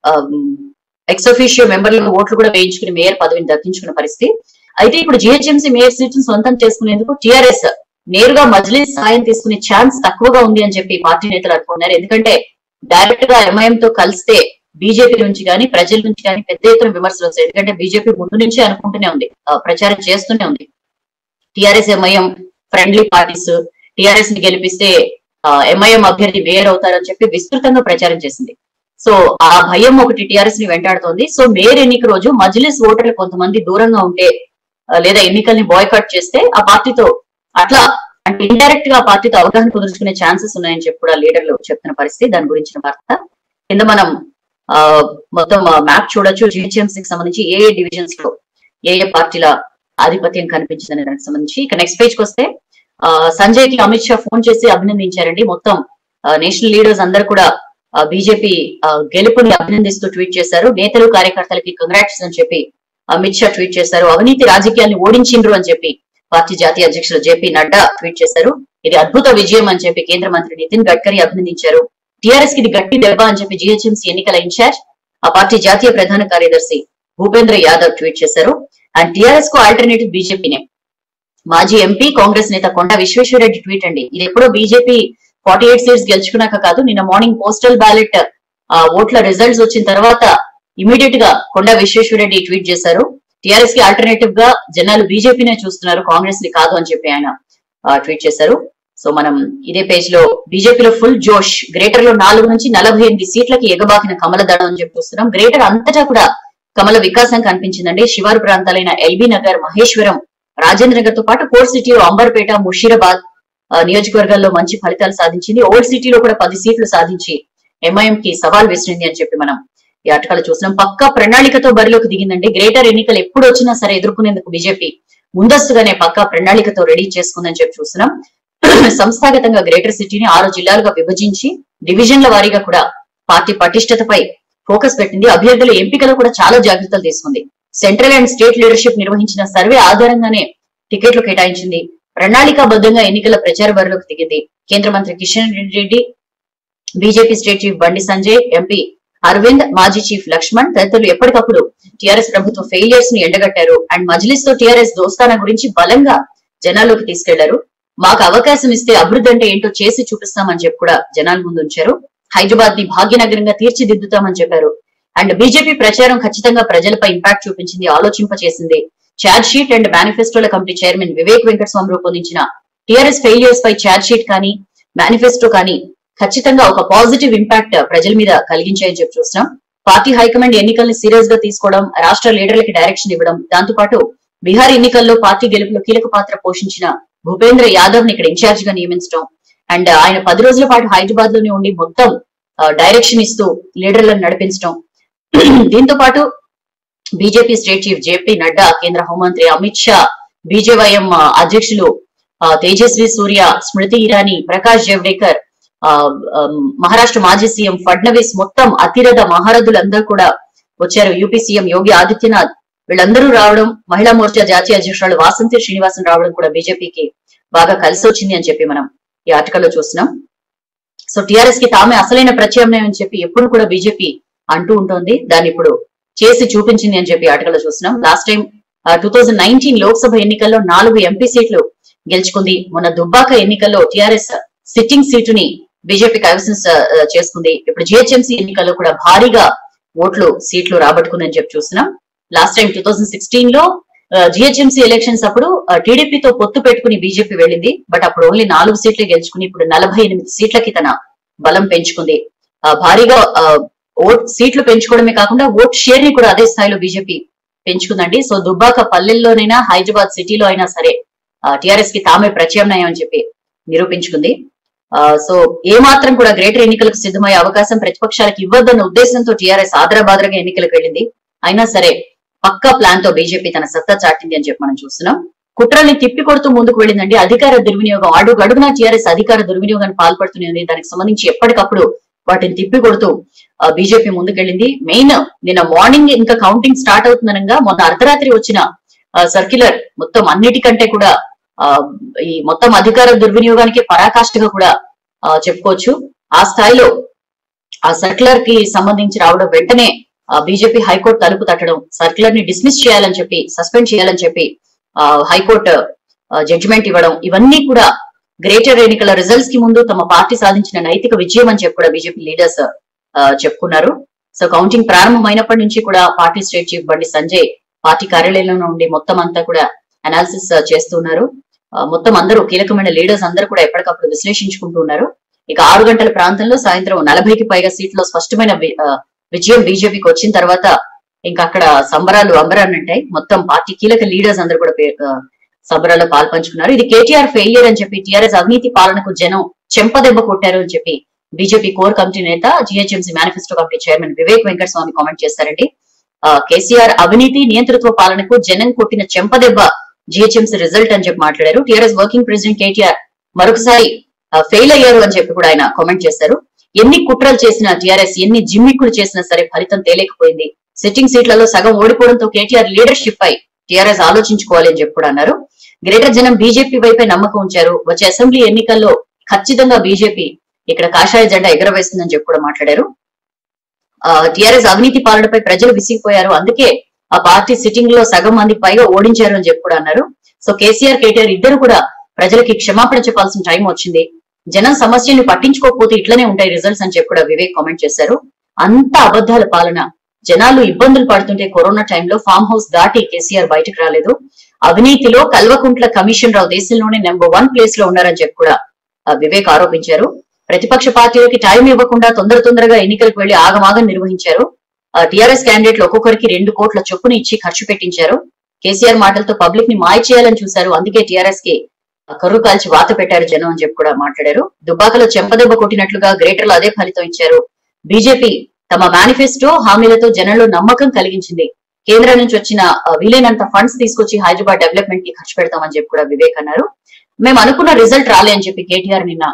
ఎక్స్ అఫీషియో మెంబర్ల ఓట్లు కూడా వేయించుకుని మేయర్ పదవిని దక్కించుకున్న పరిస్థితి అయితే ఇప్పుడు జిహెచ్ఎంసీ మేయర్ సీట్ సొంతం చేసుకునేందుకు టీఆర్ఎస్ నేరుగా మజ్లిస్ సాయం తీసుకునే ఛాన్స్ తక్కువగా ఉంది అని చెప్పి పార్టీ నేతలు అనుకున్నారు ఎందుకంటే డైరెక్ట్ గా ఎంఐఎం తో కలిస్తే బీజేపీ నుంచి కానీ ప్రజల నుంచి కానీ పెద్ద ఎత్తున విమర్శలు వస్తాయి ఎందుకంటే బీజేపీ ముందు నుంచే అనుకుంటూనే ఉంది ఆ, ప్రచారం చేస్తూనే ఉంది TRS MIM friendly parties TRS ని గెలిపిస్తే ఎంఐఎం అభ్యర్థి మేయర్ అవుతారని చెప్పి విస్తృతంగా ప్రచారం చేసింది సో ఆ భయం ఒకటి టిఆర్ఎస్ ని వెంటాడుతోంది సో మేయర్ ఎన్నిక రోజు మజ్లిస్ ఓటర్లు కొంతమంది దూరంగా ఉంటే ఆ, లేదా ఎన్నికల్ని బాయ్కాట్ చేస్తే ఆ పార్టీతో అట్లా అంటే ఇండైరెక్ట్ గా ఆ పార్టీతో అవగాహన కుదుర్చుకునే ఛాన్సెస్ ఉన్నాయని చెప్పి కూడా లీడర్లు చెప్తున్న పరిస్థితి దాని గురించిన వార్త కింద మనం ఆ మొత్తం మ్యాప్ చూడొచ్చు జిహెచ్ఎంసీకి సంబంధించి ఏ ఏ డివిజన్స్ లో ఏ ఏ పార్టీల ఆధిపత్యం కనిపించిందనే దానికి సంబంధించి ఇక నెక్స్ట్ పేజ్ కి వస్తే ఆ, సంజయ్ కి అమిత్ షా ఫోన్ చేసి అభినందించారండి మొత్తం నేషనల్ లీడర్స్ అందరు కూడా బీజేపీ గెలుపుని అభినందిస్తూ ట్వీట్ చేశారు నేతలు కార్యకర్తలకి కంగ్రాట్స్ అని చెప్పి అమిత్ షా ట్వీట్ చేశారు అవినీతి రాజకీయాన్ని ఓడించిండ్రు అని చెప్పి పార్టీ జాతీయ అధ్యక్షులు జేపీ నడ్డా ట్వీట్ చేశారు ఇది అద్భుత విజయం అని చెప్పి కేంద్ర మంత్రి నితిన్ గడ్కరీ అభినందించారు టీఆర్ఎస్ కి ఇది గట్టి దెబ్బ అని చెప్పి జీహెచ్ఎంసీ ఎన్నికల ఇన్ఛార్జ్ ఆ పార్టీ జాతీయ ప్రధాన కార్యదర్శి భూపేంద్ర యాదవ్ ట్వీట్ చేశారు అండ్ టీఆర్ఎస్ కు ఆల్టర్నేటివ్ బీజేపీనే మాజీ ఎంపీ కాంగ్రెస్ నేత కొండ విశ్వేశ్వరరెడ్డి ట్వీట్ అండి ఇది ఎప్పుడో బీజేపీ ఫార్టీ ఎయిట్ సీట్స్ గెలుచుకున్నాక కాదు నిన్న మార్నింగ్ పోస్టల్ బ్యాలెట్ ఓట్ల రిజల్ట్స్ వచ్చిన తర్వాత ఇమీడియట్ గా కొండ విశ్వేశ్వరరెడ్డి ట్వీట్ చేశారు టీఆర్ఎస్ కి ఆల్టర్నేటివ్ గా జనాలు బీజేపీనే చూస్తున్నారు కాంగ్రెస్ ని కాదు అని చెప్పి ఆయన ట్వీట్ చేశారు సో మనం ఇదే పేజ్ లో బీజేపీలో ఫుల్ జోష్ గ్రేటర్ లో నాలుగు నుంచి నలభై ఎనిమిది సీట్లకి ఎగబాకిన కమల దళం అని చెప్పి చూస్తున్నాం గ్రేటర్ అంతటా కూడా కమల వికాసం కనిపించిందండి శివారు ప్రాంతాలైన ఎల్బీ నగర్ మహేశ్వరం రాజేంద్ర నగర్ తో పాటు కోర్ సిటీలో అంబర్పేట ముషీరాబాద్ ఆ, నియోజకవర్గాల్లో మంచి ఫలితాలు సాధించింది ఓల్డ్ సిటీలో కూడా పది సీట్లు సాధించి ఎంఐఎం కి సవాల్ విసిరింది అని చెప్పి మనం ఈ ఆటకాలు చూస్తున్నాం పక్క ప్రణాళికతో బరిలోకి దిగిందండి గ్రేటర్ ఎన్నికలు ఎప్పుడు వచ్చినా సరే ఎదుర్కొనేందుకు బీజేపీ ముందస్తుగానే పక్క ప్రణాళికతో రెడీ చేసుకుందని చెప్పి చూస్తున్నాం సంస్థాగతంగా గ్రేటర్ సిటీని ఆరు జిల్లాలుగా విభజించి డివిజన్ల వారీగా కూడా పార్టీ పటిష్టతపై ఫోకస్ పెట్టింది అభ్యర్థుల ఎంపికలో కూడా చాలా జాగ్రత్తలు తీసుకుంది సెంట్రల్ అండ్ స్టేట్ లీడర్షిప్ నిర్వహించిన సర్వే ఆధారంగానే టికెట్లు కేటాయించింది ప్రణాళికాబద్ధంగా ఎన్నికల ప్రచార బరిలోకి దిగింది కేంద్ర మంత్రి Kishan Reddy BJP state chief Bandi Sanjay MP Arvind మాజీ చీఫ్ లక్ష్మణ్ తదితరులు ఎప్పటికప్పుడు టీఆర్ఎస్ ప్రభుత్వ ఫెయిలియర్స్ ని ఎండగట్టారు అండ్ మజ్లిస్ తో టీఆర్ఎస్ దోస్తానా గురించి బలంగా జనాల్లోకి తీసుకెళ్లారు మాకు అవకాశం ఇస్తే అభివృద్ధి అంటే ఏంటో చేసి చూపిస్తామని చెప్పి కూడా జనాల ముందు ఉంచారు హైదరాబాద్ ని భాగ్యనగరంగా తీర్చిదిద్దుతామని చెప్పారు అండ్ బీజేపీ ప్రచారం ఖచ్చితంగా ప్రజలపై ఇంపాక్ట్ చూపించింది ఆలోచింప చేసింది ఛార్జ్ షీట్ అండ్ మేనిఫెస్టోల కమిటీ చైర్మన్ వివేక్ వెంకటస్వామి రూపొందించిన టీఆర్ఎస్ ఫెయిలియర్స్ పై ఛార్జ్ షీట్ కానీ మేనిఫెస్టో కానీ ఖచ్చితంగా ఒక పాజిటివ్ ఇంపాక్ట్ ప్రజల మీద కలిగించాయని చెప్పి చూస్తున్నాం పార్టీ హైకమాండ్ ఎన్నికల్ని సీరియస్ గా తీసుకోవడం రాష్ట్ర లీడర్లకి డైరెక్షన్ ఇవ్వడం దాంతో పాటు బీహార్ ఎన్నికల్లో పార్టీ గెలుపులో కీలక పాత్ర పోషించిన భూపేంద్ర యాదవ్ ని ఇక్కడ ఇన్ఛార్జ్ గా నియమించడం అండ్ ఆయన పది రోజుల పాటు హైదరాబాద్ లోనే ఉండి మొత్తం డైరెక్షన్ ఇస్తూ లీడర్లను నడిపించడం దీంతో పాటు BJP state chief JP Nadda కేంద్ర హోంమంత్రి అమిత్ షా బీజేవైఎం అధ్యక్షులు ఆ, తేజస్వి సూర్య స్మృతి ఇరానీ ప్రకాష్ జవడేకర్ ఆ, ఆ, మహారాష్ట్ర మాజీ సీఎం ఫడ్నవీస్ మొత్తం అతిరథ మహారథులందరూ కూడా వచ్చారు యూపీ సీఎం యోగి ఆదిత్యనాథ్ వీళ్ళందరూ రావడం మహిళా మోర్చా జాతీయ అధ్యక్షురాలు వాసంతి శ్రీనివాసన్ రావడం కూడా బీజేపీకి బాగా కలిసి వచ్చింది అని చెప్పి మనం ఈ ఆర్టికల్లో చూస్తున్నాం సో టిఆర్ఎస్ కి తామే అసలైన ప్రత్యామ్నాయం అని చెప్పి ఎప్పుడు కూడా బీజేపీ అంటూ ఉంటుంది దాన్ని ఇప్పుడు చేసి చూపించింది అని చెప్పి ఆర్టికల్లో చూస్తున్నాం last time two thousand nineteen Lok Sabha ఎన్నికల్లో నాలుగు ఎంపీ సీట్లు గెలుచుకుంది మొన్న దుబ్బాక ఎన్నికల్లో టిఆర్ఎస్ సిట్టింగ్ సీటుని బీజేపీ కైవసం స- ఆ, చేసుకుంది ఇప్పుడు జిహెచ్ఎంసీ ఎన్నికల్లో కూడా భారీగా ఓట్లు సీట్లు రాబట్టుకుందని చెప్పి చూస్తున్నాం last time two thousand sixteen లో జిహెచ్ఎంసీ ఎలక్షన్స్ అప్పుడు టీడీపీతో పొత్తు పెట్టుకుని బీజేపీ వెళ్ళింది బట్ అప్పుడు ఓన్లీ నాలుగు సీట్లే గెలుచుకుని ఇప్పుడు నలభై ఎనిమిది సీట్లకి తన బలం పెంచుకుంది ఆ, భారీగా ఆ, ఓట్ సీట్లు పెంచుకోవడమే కాకుండా ఓట్ షేర్ ని కూడా అదే స్థాయిలో బీజేపీ పెంచుకుందండి సో దుబ్బాక పల్లెల్లోనైనా హైదరాబాద్ సిటీలో అయినా సరే టిఆర్ఎస్ కి తామే ప్రత్యామ్నాయం అని చెప్పి నిరూపించుకుంది ఆ, సో ఏ మాత్రం కూడా గ్రేటర్ ఎన్నికలకు సిద్ధమయ్యే అవకాశం ప్రతిపక్షాలకు ఇవ్వద్దన్న ఉద్దేశంతో టీఆర్ఎస్ ఆదరాబాదరగా ఎన్నికలకు వెళ్ళింది అయినా సరే పక్కా ప్లాన్ తో బీజేపీ తన సత్తా చాటింది అని చెప్పి మనం చూస్తున్నాం కుట్రల్ని తిప్పి కొడుతూ ముందుకు వెళ్ళిందండి అధికార దుర్వినియోగం అడుగు అడుగునా టీఆర్ఎస్ అధికార దుర్వినియోగాన్ని పాల్పడుతూనే ఉంది దానికి సంబంధించి ఎప్పటికప్పుడు వాటిని తిప్పి కొడుతూ బీజేపీ ముందుకెళ్ళింది మెయిన్ నిన్న మార్నింగ్ ఇంకా కౌంటింగ్ స్టార్ట్ అవుతుందనగా మొన్న అర్ధరాత్రి వచ్చిన సర్క్యులర్ మొత్తం అన్నిటికంటే కూడా ఆ, ఈ మొత్తం అధికార దుర్వినియోగానికి పరాకాష్ఠగా కూడా ఆ, చెప్పుకోవచ్చు ఆ స్థాయిలో ఆ సర్క్యులర్ కి సంబంధించి రావడం వెంటనే బీజేపీ హైకోర్టు తలుపు తట్టడం సర్క్యులర్ ని డిస్మిస్ చేయాలని చెప్పి సస్పెండ్ చేయాలని చెప్పి ఆ, హైకోర్టు జడ్జిమెంట్ ఇవ్వడం ఇవన్నీ కూడా గ్రేటర్ ఎన్నికల రిజల్ట్స్ కి ముందు తమ పార్టీ సాధించిన నైతిక విజయం అని చెప్పి కూడా బీజేపీ లీడర్స్ చెప్పుకున్నారు సో కౌంటింగ్ ప్రారంభమైనప్పటి నుంచి కూడా party state chief Bandi Sanjay party కార్యాలయంలో ఉండి మొత్తం అంతా కూడా అనాలిసిస్ చేస్తున్నారు ఆ, మొత్తం అందరూ కీలకమైన లీడర్స్ అందరూ కూడా ఎప్పటికప్పుడు విశ్లేషించుకుంటూ ఉన్నారు ఇక ఆరు గంటల ప్రాంతంలో సాయంత్రం నలభైకి పైగా సీట్లో స్పష్టమైన వి- ఆ, విజయం బీజేపీకి వచ్చిన తర్వాత ఇంకా అక్కడ సంబరాలు అంబరాన్ని ఉంటాయి మొత్తం పార్టీ కీలక లీడర్స్ అందరూ కూడా పే- ఆ, సంబరాల్లో పాల్పంచుకున్నారు ఇది కేటీఆర్ ఫెయిలియర్ అని చెప్పి టీఆర్ఎస్ అవినీతి పాలనకు జనం చెంపదెబ్బ కొట్టారు అని చెప్పి బీజేపీ కోర్ కమిటీ నేత GHMC manifesto committee chairman Vivek Venkataswamy comment చేశారండి ఆ, కేసీఆర్ అవినీతి నియంతృత్వ పాలనకు జనం కొట్టిన చెంపదెబ్బ జిహెచ్ఎంసీ రిజల్ట్ అని చెప్పి మాట్లాడారు టీఆర్ఎస్ వర్కింగ్ ప్రెసిడెంట్ కేటీఆర్ మరొకసారి ఫెయిల్ అయ్యారు అని చెప్పి కూడా ఆయన కామెంట్ చేశారు ఎన్ని కుట్రలు చేసినా టీఆర్ఎస్ ఎన్ని జిమ్మిక్కులు చేసినా సరే ఫలితం తేలేకపోయింది సిట్టింగ్ సీట్లలో సగం ఓడిపోవడంతో కేటీఆర్ లీడర్షిప్ పై టీఆర్ఎస్ ఆలోచించుకోవాలి అని చెప్పి కూడా అన్నారు గ్రేటర్ జనం బీజేపీ వైపే నమ్మకం ఉంచారు వచ్చే అసెంబ్లీ ఎన్నికల్లో ఖచ్చితంగా బీజేపీ ఇక్కడ కాషాయ జెండా ఎగరవేస్తుందని చెప్పి కూడా మాట్లాడారు టిఆర్ఎస్ అవినీతి పాలనపై ప్రజలు విసిగిపోయారు అందుకే ఆ పార్టీ సిట్టింగ్ లో సగం మంది పైగా ఓడించారు అని చెప్పి కూడా అన్నారు సో కేసీఆర్ కేటీఆర్ ఇద్దరు కూడా ప్రజలకి క్షమాపణ చెప్పాల్సిన టైం వచ్చింది జనం సమస్యల్ని పట్టించుకోకపోతే ఇట్లనే ఉంటాయి రిజల్ట్స్ అని చెప్పి కూడా వివేక్ కామెంట్ చేశారు అంత అబద్ధాల పాలన జనాలు ఇబ్బందులు పడుతుంటే కరోనా టైంలో ఫామ్ హౌస్ దాటి కేసీఆర్ బయటకు రాలేదు అవినీతిలో కల్వకుంట్ల కమిషన్ రావు దేశంలోనే నెంబర్ వన్ ప్లేస్ లో ఉన్నారని చెప్పి కూడా ఆ, వివేక్ ఆరోపించారు ప్రతిపక్ష పార్టీలకి టైం ఇవ్వకుండా తొందర తొందరగా ఎన్నికలకు వెళ్లి ఆగమాగం నిర్వహించారు టిఆర్ఎస్ క్యాండిడేట్లు ఒక్కొక్కరికి రెండు కోట్ల చొప్పున ఇచ్చి ఖర్చు పెట్టించారు కేసీఆర్ మాటలతో పబ్లిక్ ని మాయ చేయాలని చూశారు అందుకే టిఆర్ఎస్ కి కర్రు కాల్చి వాత పెట్టారు జనం అని చెప్పి కూడా మాట్లాడారు దుబ్బాకలో చెంపదెబ్బ కొట్టినట్లుగా గ్రేటర్ లో అదే ఫలితం ఇచ్చారు బీజేపీ తమ మేనిఫెస్టో హామీలతో జనంలో నమ్మకం కలిగించింది కేంద్రం నుంచి వచ్చిన ఆ, వీలైనంత ఫండ్స్ తీసుకొచ్చి హైదరాబాద్ డెవలప్మెంట్ కి ఖర్చు పెడతామని చెప్పి కూడా వివేక్ అన్నారు మేము అనుకున్న రిజల్ట్ రాలే అని చెప్పి కేటీఆర్ నిన్న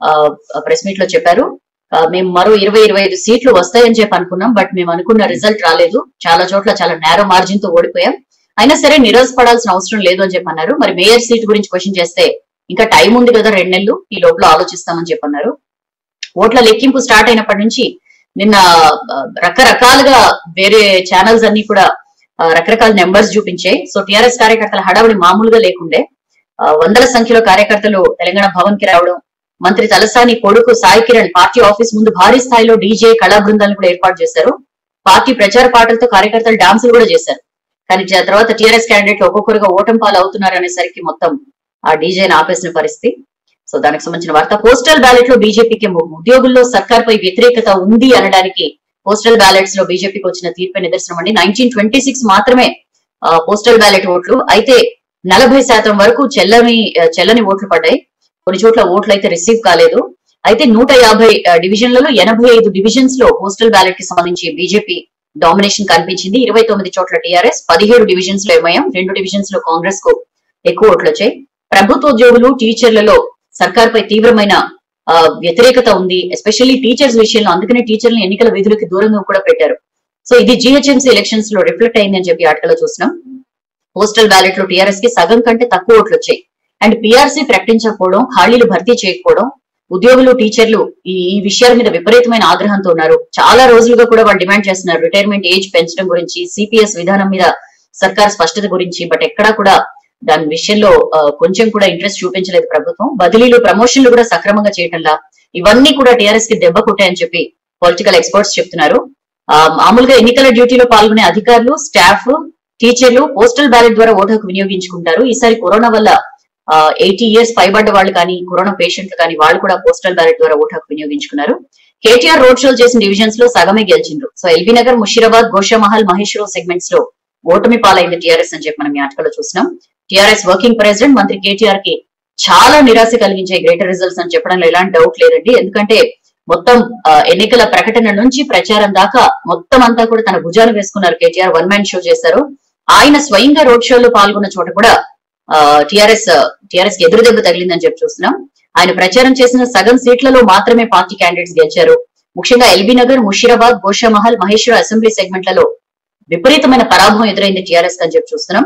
ప్రెస్ మీట్ లో చెప్పారు ఆ, మేము మరో ఇరవై ఇరవై ఐదు సీట్లు వస్తాయని చెప్పి అనుకున్నాం బట్ మేము అనుకున్న రిజల్ట్ రాలేదు చాలా చోట్ల చాలా నేరో మార్జిన్ తో ఓడిపోయాం అయినా సరే నిరాశపడాల్సిన అవసరం లేదు అని చెప్పి అన్నారు మరి మేయర్ సీట్ గురించి క్వశ్చన్ చేస్తే ఇంకా టైం ఉంది కదా రెండు నెలలు ఈ లోపల ఆలోచిస్తామని చెప్పి అన్నారు ఓట్ల లెక్కింపు స్టార్ట్ అయినప్పటి నుంచి నిన్న ఆ, రకరకాలుగా వేరే ఛానల్స్ అన్ని కూడా ఆ, రకరకాల నెంబర్స్ చూపించాయి సో టిఆర్ఎస్ కార్యకర్తల హడావుడి మామూలుగా లేకుండే ఆ, వందల సంఖ్యలో కార్యకర్తలు తెలంగాణ భవన్ కి రావడం మంత్రి తలసాని కొడుకు సాయి కిరణ్ పార్టీ ఆఫీస్ ముందు భారీ స్థాయిలో డీజే కళా బృందాలను కూడా ఏర్పాటు చేశారు పార్టీ ప్రచార పాటలతో కార్యకర్తలు డాన్సులు కూడా చేశారు కానీ జ- తర్వాత టీఆర్ఎస్ క్యాండిడేట్లు ఒక్కొక్కరుగా ఓటమి పాలు అవుతున్నారు అనేసరికి మొత్తం ఆ డీజేని ఆపేసిన పరిస్థితి సో దానికి సంబంధించిన వార్త పోస్టల్ బ్యాలెట్ లో బీజేపీకి ఉద్యోగుల్లో సర్కార్ పై వ్యతిరేకత ఉంది అనడానికి పోస్టల్ బ్యాలెట్స్ లో బీజేపీకి వచ్చిన తీర్పే నిదర్శనం అండి నైన్టీన్ ట్వంటీ సిక్స్ మాత్రమే ఆ, పోస్టల్ బ్యాలెట్ ఓట్లు అయితే నలభై శాతం వరకు చెల్లని ఆ, చెల్లని ఓట్లు పడ్డాయి కొన్ని చోట్ల ఓట్లు అయితే రిసీవ్ కాలేదు అయితే నూట యాభై ఆ, డివిజన్లలో ఎనభై ఐదు డివిజన్స్ లో పోస్టల్ బ్యాలెట్ కి సంబంధించి బీజేపీ డామినేషన్ కనిపించింది ఇరవై తొమ్మిది చోట్ల టీఆర్ఎస్ పదిహేడు డివిజన్స్ లో ఎంఐఎం రెండు డివిజన్స్ లో కాంగ్రెస్ కు ఎక్కువ ఓట్లు వచ్చాయి ప్రభుత్వ ఉద్యోగులు టీచర్లలో సర్కార్ పై తీవ్రమైన ఆ, వ్యతిరేకత ఉంది ఎస్పెషల్లీ టీచర్స్ విషయంలో అందుకనే టీచర్లను ఎన్నికల విధులకి దూరంగా కూడా పెట్టారు సో ఇది జిహెచ్ఎంసీ ఎలక్షన్స్ లో రిఫ్లెక్ట్ అయింది అని చెప్పి ఆటలో చూసినాం పోస్టల్ బ్యాలెట్ లో టీఆర్ఎస్ కి సగం కంటే తక్కువ ఓట్లు వచ్చాయి అండ్ పిఆర్సీ ప్రకటించకపోవడం ఖాళీలు భర్తీ చేయకపోవడం ఉద్యోగులు టీచర్లు ఈ ఈ విషయాల మీద విపరీతమైన ఆగ్రహంతో ఉన్నారు చాలా రోజులుగా కూడా వాళ్ళు డిమాండ్ చేస్తున్నారు రిటైర్మెంట్ ఏజ్ పెంచడం గురించి సిపిఎస్ విధానం మీద సర్కార్ స్పష్టత గురించి బట్ ఎక్కడా కూడా దాని విషయంలో ఆ, కొంచెం కూడా ఇంట్రెస్ట్ చూపించలేదు ప్రభుత్వం బదిలీలు ప్రమోషన్లు కూడా సక్రమంగా చేయటంలా ఇవన్నీ కూడా టీఆర్ఎస్ కి దెబ్బ కొట్టాయని చెప్పి పొలిటికల్ ఎక్స్పర్ట్స్ చెప్తున్నారు ఆ, మామూలుగా ఎన్నికల డ్యూటీలో పాల్గొనే అధికారులు స్టాఫ్ టీచర్లు పోస్టల్ బ్యాలెట్ ద్వారా ఓటు హక్కు వినియోగించుకుంటారు ఈసారి కరోనా వల్ల ఎయిటీ ఇయర్స్ పైబడ్డ వాళ్ళు కానీ కరోనా పేషెంట్లు కానీ వాళ్ళు కూడా పోస్టల్ బ్యాలెట్ ద్వారా ఓటు హక్కు వినియోగించుకున్నారు కేటీఆర్ రోడ్ షోలు చేసిన డివిజన్స్ లో సగమే గెలిచిండ్రు so LB Nagar Musheerabad Goshamahal Maheshwaram segments లో ఓటమి పాలైంది టీఆర్ఎస్ అని చెప్పి మనం ఈ ఆటలో చూసినాం టీఆర్ఎస్ వర్కింగ్ ప్రెసిడెంట్ మంత్రి కేటీఆర్ కి చాలా నిరాశ కలిగించే గ్రేటర్ రిజల్ట్స్ అని చెప్పడంలో ఎలాంటి డౌట్ లేదండి ఎందుకంటే మొత్తం ఆ, ఎన్నికల ప్రకటన నుంచి ప్రచారం దాకా మొత్తం అంతా కూడా తన భుజాలు వేసుకున్నారు కేటీఆర్ వన్ మ్యాన్ షో చేశారు ఆయన స్వయంగా రోడ్ షోలో పాల్గొన్న చోట కూడా టిఆర్ఎస్ టిఆర్ఎస్ కి ఎదురు దెబ్బ తగిలిందని చెప్పి చూస్తున్నాం ఆయన ప్రచారం చేసిన సగం సీట్లలో మాత్రమే పార్టీ క్యాండిడేట్స్ గెలిచారు ముఖ్యంగా ఎల్బీ నగర్ ముషీరాబాద్ గోషామహల్ మహేశ్వర అసెంబ్లీ సెగ్మెంట్లలో విపరీతమైన పరాభవం ఎదురైంది టీఆర్ఎస్ అని చెప్పి చూస్తున్నాం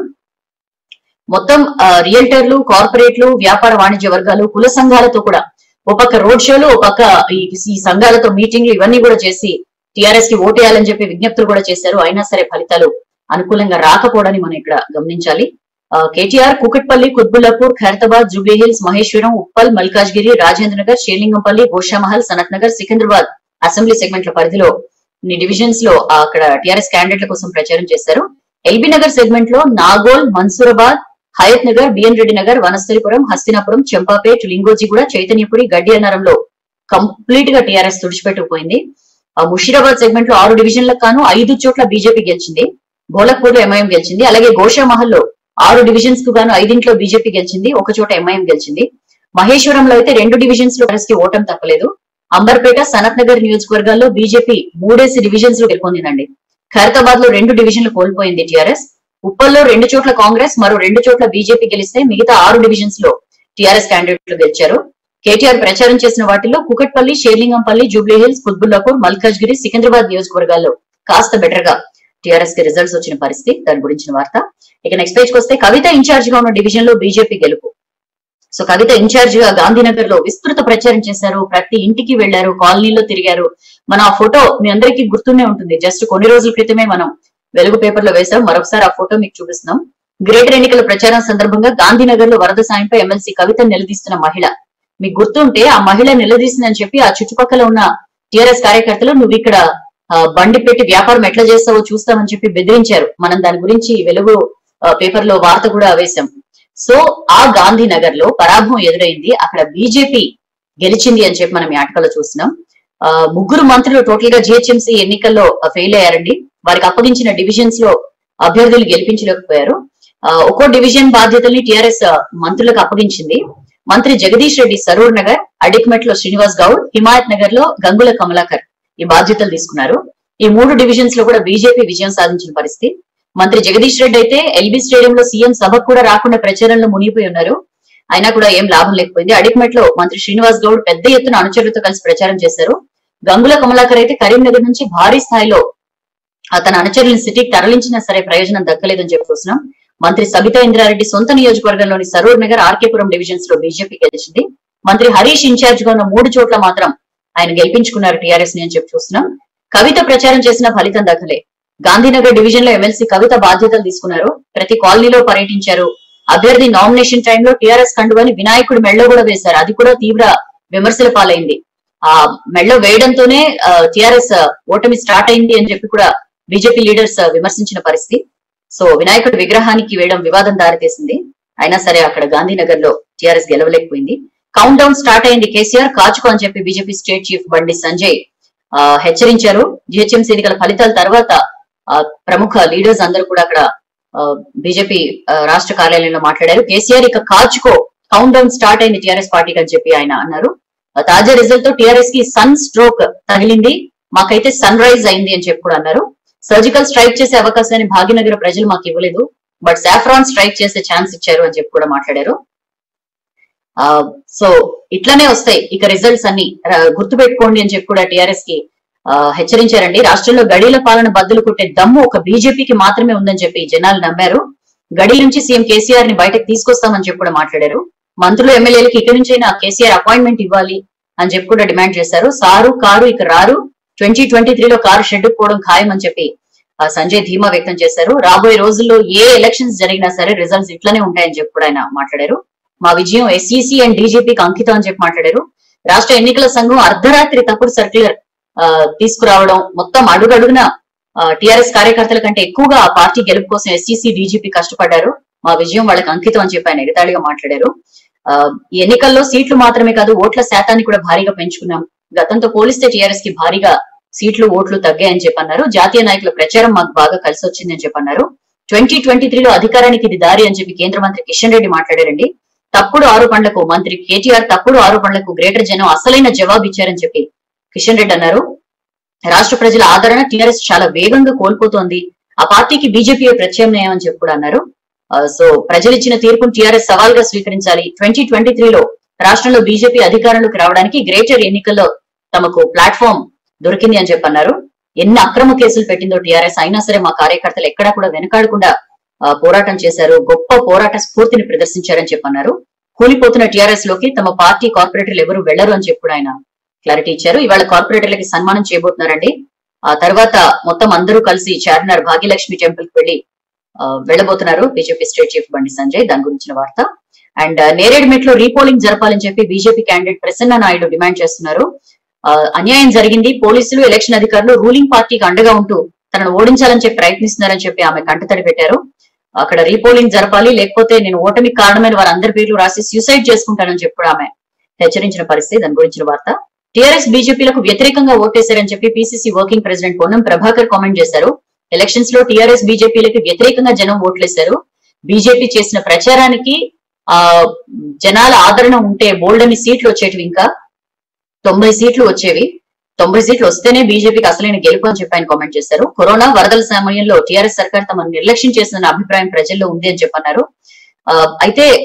మొత్తం ఆ, రియల్టర్లు కార్పొరేట్లు వ్యాపార వాణిజ్య వర్గాలు కుల సంఘాలతో కూడా ఒక పక్క రోడ్ షోలు ఒక పక్క ఈ- ఈ సంఘాలతో మీటింగ్లు ఇవన్నీ కూడా చేసి టిఆర్ఎస్ కి ఓటేయాలని చెప్పి విజ్ఞప్తులు కూడా చేశారు అయినా సరే ఫలితాలు అనుకూలంగా రాకపోవడాన్ని మనం ఇక్కడ గమనించాలి ఆ, కేటీఆర్ కుకట్పల్లి కుత్బుల్లాపూర్ ఖైరతాబాద్ జూబ్లీ హిల్స్ మహేశ్వరం ఉప్పల్ మల్కాజ్గిరి రాజేంద్ర నగర్ షేర్లింగంపల్లి గోషామహల్ సనత్ నగర్ సికింద్రాబాద్ అసెంబ్లీ సెగ్మెంట్ల పరిధిలో కొన్ని డివిజన్స్ లో ఆ, అక్కడ టిఆర్ఎస్ క్యాండిడేట్ల కోసం ప్రచారం చేశారు ఎల్బీ నగర్ సెగ్మెంట్ లో నాగోల్ మన్సూరాబాద్ హయత్ నగర్ బిఎన్ రెడ్డి నగర్ వనస్థలిపురం హస్తినాపురం చెంపాపేట్ లింగోజిగూడ చైతన్యపురి గడ్డి అన్నారంలో కంప్లీట్ గా టీఆర్ఎస్ తుడిచిపెట్టుకుపోయింది ఆ ముషీరాబాద్ సెగ్మెంట్ లో ఆరు డివిజన్లకు కాను ఐదు చోట్ల బీజేపీ గెలిచింది గోలక్పూర్ లో ఎంఐఎం గెలిచింది అలాగే గోషామహల్ లో ఆరు డివిజన్స్ కు గాను ఐదింట్లో బీజేపీ గెలిచింది ఒక చోట ఎంఐఎం గెలిచింది మహేశ్వరంలో అయితే రెండు డివిజన్స్ లో కాంగ్రెస్ కి ఓటం తప్పలేదు అంబర్పేట సనత్ నగర్ నియోజకవర్గాల్లో బీజేపీ మూడేసి డివిజన్స్ లో గెలుపొందిందండి ఖైరతాబాద్ లో రెండు డివిజన్లు కోల్పోయింది టీఆర్ఎస్ ఉప్పల్లో రెండు చోట్ల కాంగ్రెస్ మరో రెండు చోట్ల బీజేపీ గెలిస్తే మిగతా ఆరు డివిజన్స్ లో టీఆర్ఎస్ క్యాండిడేట్లు గెలిచారు కేటీఆర్ ప్రచారం చేసిన వాటిలో కుకట్పల్లి షేర్లింగంపల్లి జూబ్లీ హిల్స్ కుత్బుల్లాపూర్ మల్కాజ్గిరి సికింద్రాబాద్ నియోజకవర్గాల్లో కాస్త బెటర్ గా టీఆర్ఎస్ కి రిజల్ట్స్ వచ్చిన పరిస్థితి దాని గురించిన వార్త ఇక నెక్స్ట్ పేజ్ కి వస్తే కవిత ఇన్ఛార్జ్ గా ఉన్న డివిజన్ లో బీజేపీ గెలుపు సో కవిత ఇన్ఛార్జ్ గా గాంధీనగర్ లో విస్తృత ప్రచారం చేశారు ప్రతి ఇంటికి వెళ్లారు కాలనీలో తిరిగారు మన ఆ ఫోటో మీ అందరికీ గుర్తునే ఉంటుంది జస్ట్ కొన్ని రోజుల క్రితమే మనం వెలుగు పేపర్ లో వేసాం మరొకసారి ఆ ఫోటో మీకు చూపిస్తున్నాం గ్రేటర్ ఎన్నికల ప్రచారం సందర్భంగా గాంధీనగర్ లో వరద సాయంపై ఎమ్మెల్సీ కవిత నిలదీస్తున్న మహిళ మీకు గుర్తుంటే ఆ మహిళ నిలదీసిందని చెప్పి ఆ చుట్టుపక్కల ఉన్న టిఆర్ఎస్ కార్యకర్తలు నువ్వు ఇక్కడ ఆ, బండి పెట్టి వ్యాపారం ఎట్లా చేస్తావో చూస్తామని చెప్పి బెదిరించారు మనం దాని గురించి వెలుగు పేపర్ లో వార్త కూడా వేశాం సో ఆ గాంధీనగర్ లో పరాభవం ఎదురైంది అక్కడ బీజేపీ గెలిచింది అని చెప్పి మనం ఈ ఆటకలో చూస్తున్నాం ఆ, ముగ్గురు మంత్రులు టోటల్ గా జిహెచ్ఎంసీ ఎన్నికల్లో ఫెయిల్ అయ్యారండి వారికి అప్పగించిన డివిజన్స్ లో అభ్యర్థులు గెలిపించలేకపోయారు ఆ, ఒక్కో డివిజన్ బాధ్యతల్ని టిఆర్ఎస్ మంత్రులకు అప్పగించింది మంత్రి జగదీష్ రెడ్డి సరూర్ నగర్ అడిక్మెట్ లో శ్రీనివాస్ గౌడ్ హిమాయత్ నగర్ లో గంగుల కమలాకర్ ఈ బాధ్యతలు తీసుకున్నారు ఈ మూడు డివిజన్స్ లో కూడా బీజేపీ విజయం సాధించిన పరిస్థితి మంత్రి జగదీష్ రెడ్డి అయితే ఎల్బీ స్టేడియం లో సీఎం సభకు కూడా రాకుండా ప్రచారంలో మునిగిపోయి ఉన్నారు అయినా కూడా ఏం లాభం లేకపోయింది అడిక్మెట్ లో మంత్రి శ్రీనివాస్ గౌడ్ పెద్ద ఎత్తున అనుచరులతో కలిసి ప్రచారం చేశారు గంగుల కమలాకర్ అయితే కరీంనగర్ నుంచి భారీ స్థాయిలో అతని అనుచరులను సిటీకి తరలించినా సరే ప్రయోజనం దక్కలేదని చెప్పి చూస్తున్నాం మంత్రి సబితా ఇంద్రారెడ్డి సొంత నియోజకవర్గంలోని సరూర్ నగర్ ఆర్కేపురం డివిజన్స్ లో బీజేపీ గెలిచింది మంత్రి హరీష్ ఇన్ఛార్జ్ గా ఉన్న మూడు చోట్ల మాత్రం ఆయన గెలిపించుకున్నారు టీఆర్ఎస్ ని అని చెప్పి చూస్తున్నాం కవిత ప్రచారం చేసిన ఫలితం దక్కలే గాంధీనగర్ డివిజన్ లో ఎమ్మెల్సీ కవిత బాధ్యతలు తీసుకున్నారు ప్రతి కాలనీలో పర్యటించారు అభ్యర్థి నామినేషన్ టైంలో టీఆర్ఎస్ కండువని వినాయకుడి మెళ్ళో కూడా వేశారు అది కూడా తీవ్ర విమర్శల పాలైంది ఆ మెళ్ళో వేయడంతోనే టిఆర్ఎస్ ఓటమి స్టార్ట్ అయింది అని చెప్పి కూడా బీజేపీ లీడర్స్ విమర్శించిన పరిస్థితి సో వినాయకుడి విగ్రహానికి వేయడం వివాదం దారితీసింది అయినా సరే అక్కడ గాంధీనగర్ లో టిఆర్ఎస్ గెలవలేకపోయింది కౌంట్ డౌన్ స్టార్ట్ అయింది కేసీఆర్ కాచుకో అని చెప్పి BJP state chief Bandi Sanjay ఆ, హెచ్చరించారు జిహెచ్ఎంసీ ఎన్నికల ఫలితాల తర్వాత ఆ, ప్రముఖ లీడర్స్ అందరూ కూడా అక్కడ బీజేపీ రాష్ట్ర కార్యాలయంలో మాట్లాడారు కేసీఆర్ ఇక కాచుకో కౌంట్ డౌన్ స్టార్ట్ అయింది టీఆర్ఎస్ పార్టీకి అని చెప్పి ఆయన అన్నారు ఆ, తాజా రిజల్ట్ తో టీఆర్ఎస్ కి సన్ స్ట్రోక్ తగిలింది మాకైతే సన్ రైజ్ అయింది అని చెప్పి కూడా అన్నారు సర్జికల్ స్ట్రైక్ చేసే అవకాశాన్ని భాగ్యనగర ప్రజలు మాకు ఇవ్వలేదు బట్ సాఫ్రాన్ స్ట్రైక్ చేసే ఛాన్స్ ఇచ్చారు అని చెప్పి కూడా మాట్లాడారు ఆ సో ఇట్లానే వస్తాయి ఇక రిజల్ట్స్ అన్ని ఆ, గుర్తుపెట్టుకోండి అని చెప్పి కూడా టిఆర్ఎస్ కి ఆ, హెచ్చరించారండి రాష్ట్రంలో గడీల పాలన బద్దలు కొట్టే దమ్ము ఒక బీజేపీకి మాత్రమే ఉందని చెప్పి జనాలు నమ్మారు గడి నుంచి సీఎం కేసీఆర్ ని బయటకు తీసుకొస్తామని చెప్పి కూడా మాట్లాడారు మంత్రులు ఎమ్మెల్యేలకి ఇక్కడి నుంచైనా కేసీఆర్ అపాయింట్మెంట్ ఇవ్వాలి అని చెప్పి కూడా డిమాండ్ చేశారు సారు కారు ఇక రారు ట్వంటీ ట్వంటీ త్రీలో కారు షెడ్ పోవడం ఖాయం అని చెప్పి ఆ, సంజయ్ ధీమా వ్యక్తం చేశారు రాబోయే రోజుల్లో ఏ ఎలక్షన్స్ జరిగినా సరే రిజల్ట్స్ ఇట్లానే ఉంటాయని చెప్పి కూడా ఆయన మాట్లాడారు మా విజయం ఎస్ఈసి అండ్ డీజీపీకి అంకితం అని చెప్పి మాట్లాడారు రాష్ట్ర ఎన్నికల సంఘం అర్ధరాత్రి తప్పుడు సర్క్యులర్ ఆ, తీసుకురావడం మొత్తం అడుగడుగున టిఆర్ఎస్ కార్యకర్తల కంటే ఎక్కువగా ఆ పార్టీ గెలుపు కోసం ఎస్ఈసి డీజీపీ కష్టపడ్డారు మా విజయం వాళ్ళకి అంకితం అని చెప్పి ఆయన ఎగతాళిగా మాట్లాడారు ఆ, ఈ ఎన్నికల్లో సీట్లు మాత్రమే కాదు ఓట్ల శాతాన్ని కూడా భారీగా పెంచుకున్నాం గతంతో పోలిస్తే టీఆర్ఎస్ కి భారీగా సీట్లు ఓట్లు తగ్గాయని చెప్పన్నారు జాతీయ నాయకుల ప్రచారం మాకు బాగా కలిసి వచ్చిందని చెప్పన్నారు ట్వంటీ ట్వంటీ త్రీలో అధికారానికి ఇది దారి అని చెప్పి కేంద్ర మంత్రి కిషన్ రెడ్డి మాట్లాడారండి తప్పుడు ఆరోపణలకు మంత్రి కేటీఆర్ తప్పుడు ఆరోపణలకు గ్రేటర్ జనం అసలైన జవాబు ఇచ్చారని చెప్పి కిషన్ రెడ్డి అన్నారు రాష్ట్ర ప్రజల ఆదరణ టీఆర్ఎస్ చాలా వేగంగా కోల్పోతోంది ఆ పార్టీకి బీజేపీ ప్రత్యామ్నాయం అని చెప్పి కూడా అన్నారు ఆ, సో ప్రజలు ఇచ్చిన తీర్పును టీఆర్ఎస్ సవాల్గా స్వీకరించాలి ట్వంటీ ట్వంటీ త్రీలో రాష్ట్రంలో బీజేపీ అధికారంలోకి రావడానికి గ్రేటర్ ఎన్నికల్లో తమకు ప్లాట్ఫామ్ దొరికింది అని చెప్పి అన్నారు ఎన్ని అక్రమ కేసులు పెట్టిందో టీఆర్ఎస్ అయినా సరే మా కార్యకర్తలు ఎక్కడా కూడా వెనకాడకుండా ఆ, పోరాటం చేశారు గొప్ప పోరాట స్ఫూర్తిని ప్రదర్శించారని చెప్పన్నారు కూలిపోతున్న టీఆర్ఎస్ లోకి తమ పార్టీ కార్పొరేటర్లు ఎవరు వెళ్లరు అని చెప్పి కూడా ఆయన క్లారిటీ ఇచ్చారు ఇవాళ కార్పొరేటర్లకి సన్మానం చేయబోతున్నారండి ఆ తర్వాత మొత్తం అందరూ కలిసి చార్మినార్ భాగ్యలక్ష్మి టెంపుల్ కి వెళ్లి ఆ, వెళ్ళబోతున్నారు BJP state chief Bandi Sanjay దాని గురించిన వార్త అండ్ నేరేడ్మెట్ లో రీపోలింగ్ జరపాలని చెప్పి BJP candidate Prasanna Naidu demand చేస్తున్నారు ఆ, అన్యాయం జరిగింది పోలీసులు ఎలక్షన్ అధికారులు రూలింగ్ పార్టీకి అండగా ఉంటూ తనను ఓడించాలని చెప్పి ప్రయత్నిస్తున్నారని చెప్పి ఆమె కంటతడి పెట్టారు అక్కడ రీపోలింగ్ జరపాలి లేకపోతే నేను ఓటమికి కారణమైన వారందరి పేర్లు రాసి సూసైడ్ చేసుకుంటానని చెప్పి కూడా ఆమె హెచ్చరించిన పరిస్థితి దాని గురించిన వార్త టీఆర్ఎస్ బీజేపీలకు వ్యతిరేకంగా ఓటేశారని చెప్పి PCC working president Ponnam Prabhakar comment చేశారు ఎలక్షన్స్ లో టీఆర్ఎస్ బీజేపీలకు వ్యతిరేకంగా జనం ఓట్లేశారు బీజేపీ చేసిన ప్రచారానికి ఆ జనాల ఆదరణ ఉంటే బోల్డ్ అని సీట్లు వచ్చేటివి ఇంకా తొంభై సీట్లు వచ్చేవి తొంభై సీట్లు వస్తేనే బీజేపీకి అసలైన గెలుపు అని చెప్పి ఆయన కామెంట్ చేశారు కరోనా వరదల సమయంలో టీఆర్ఎస్ సర్కార్ తమ నిర్లక్ష్యం చేసిన అభిప్రాయం ప్రజల్లో ఉంది అని చెప్పన్నారు ఆ, అయితే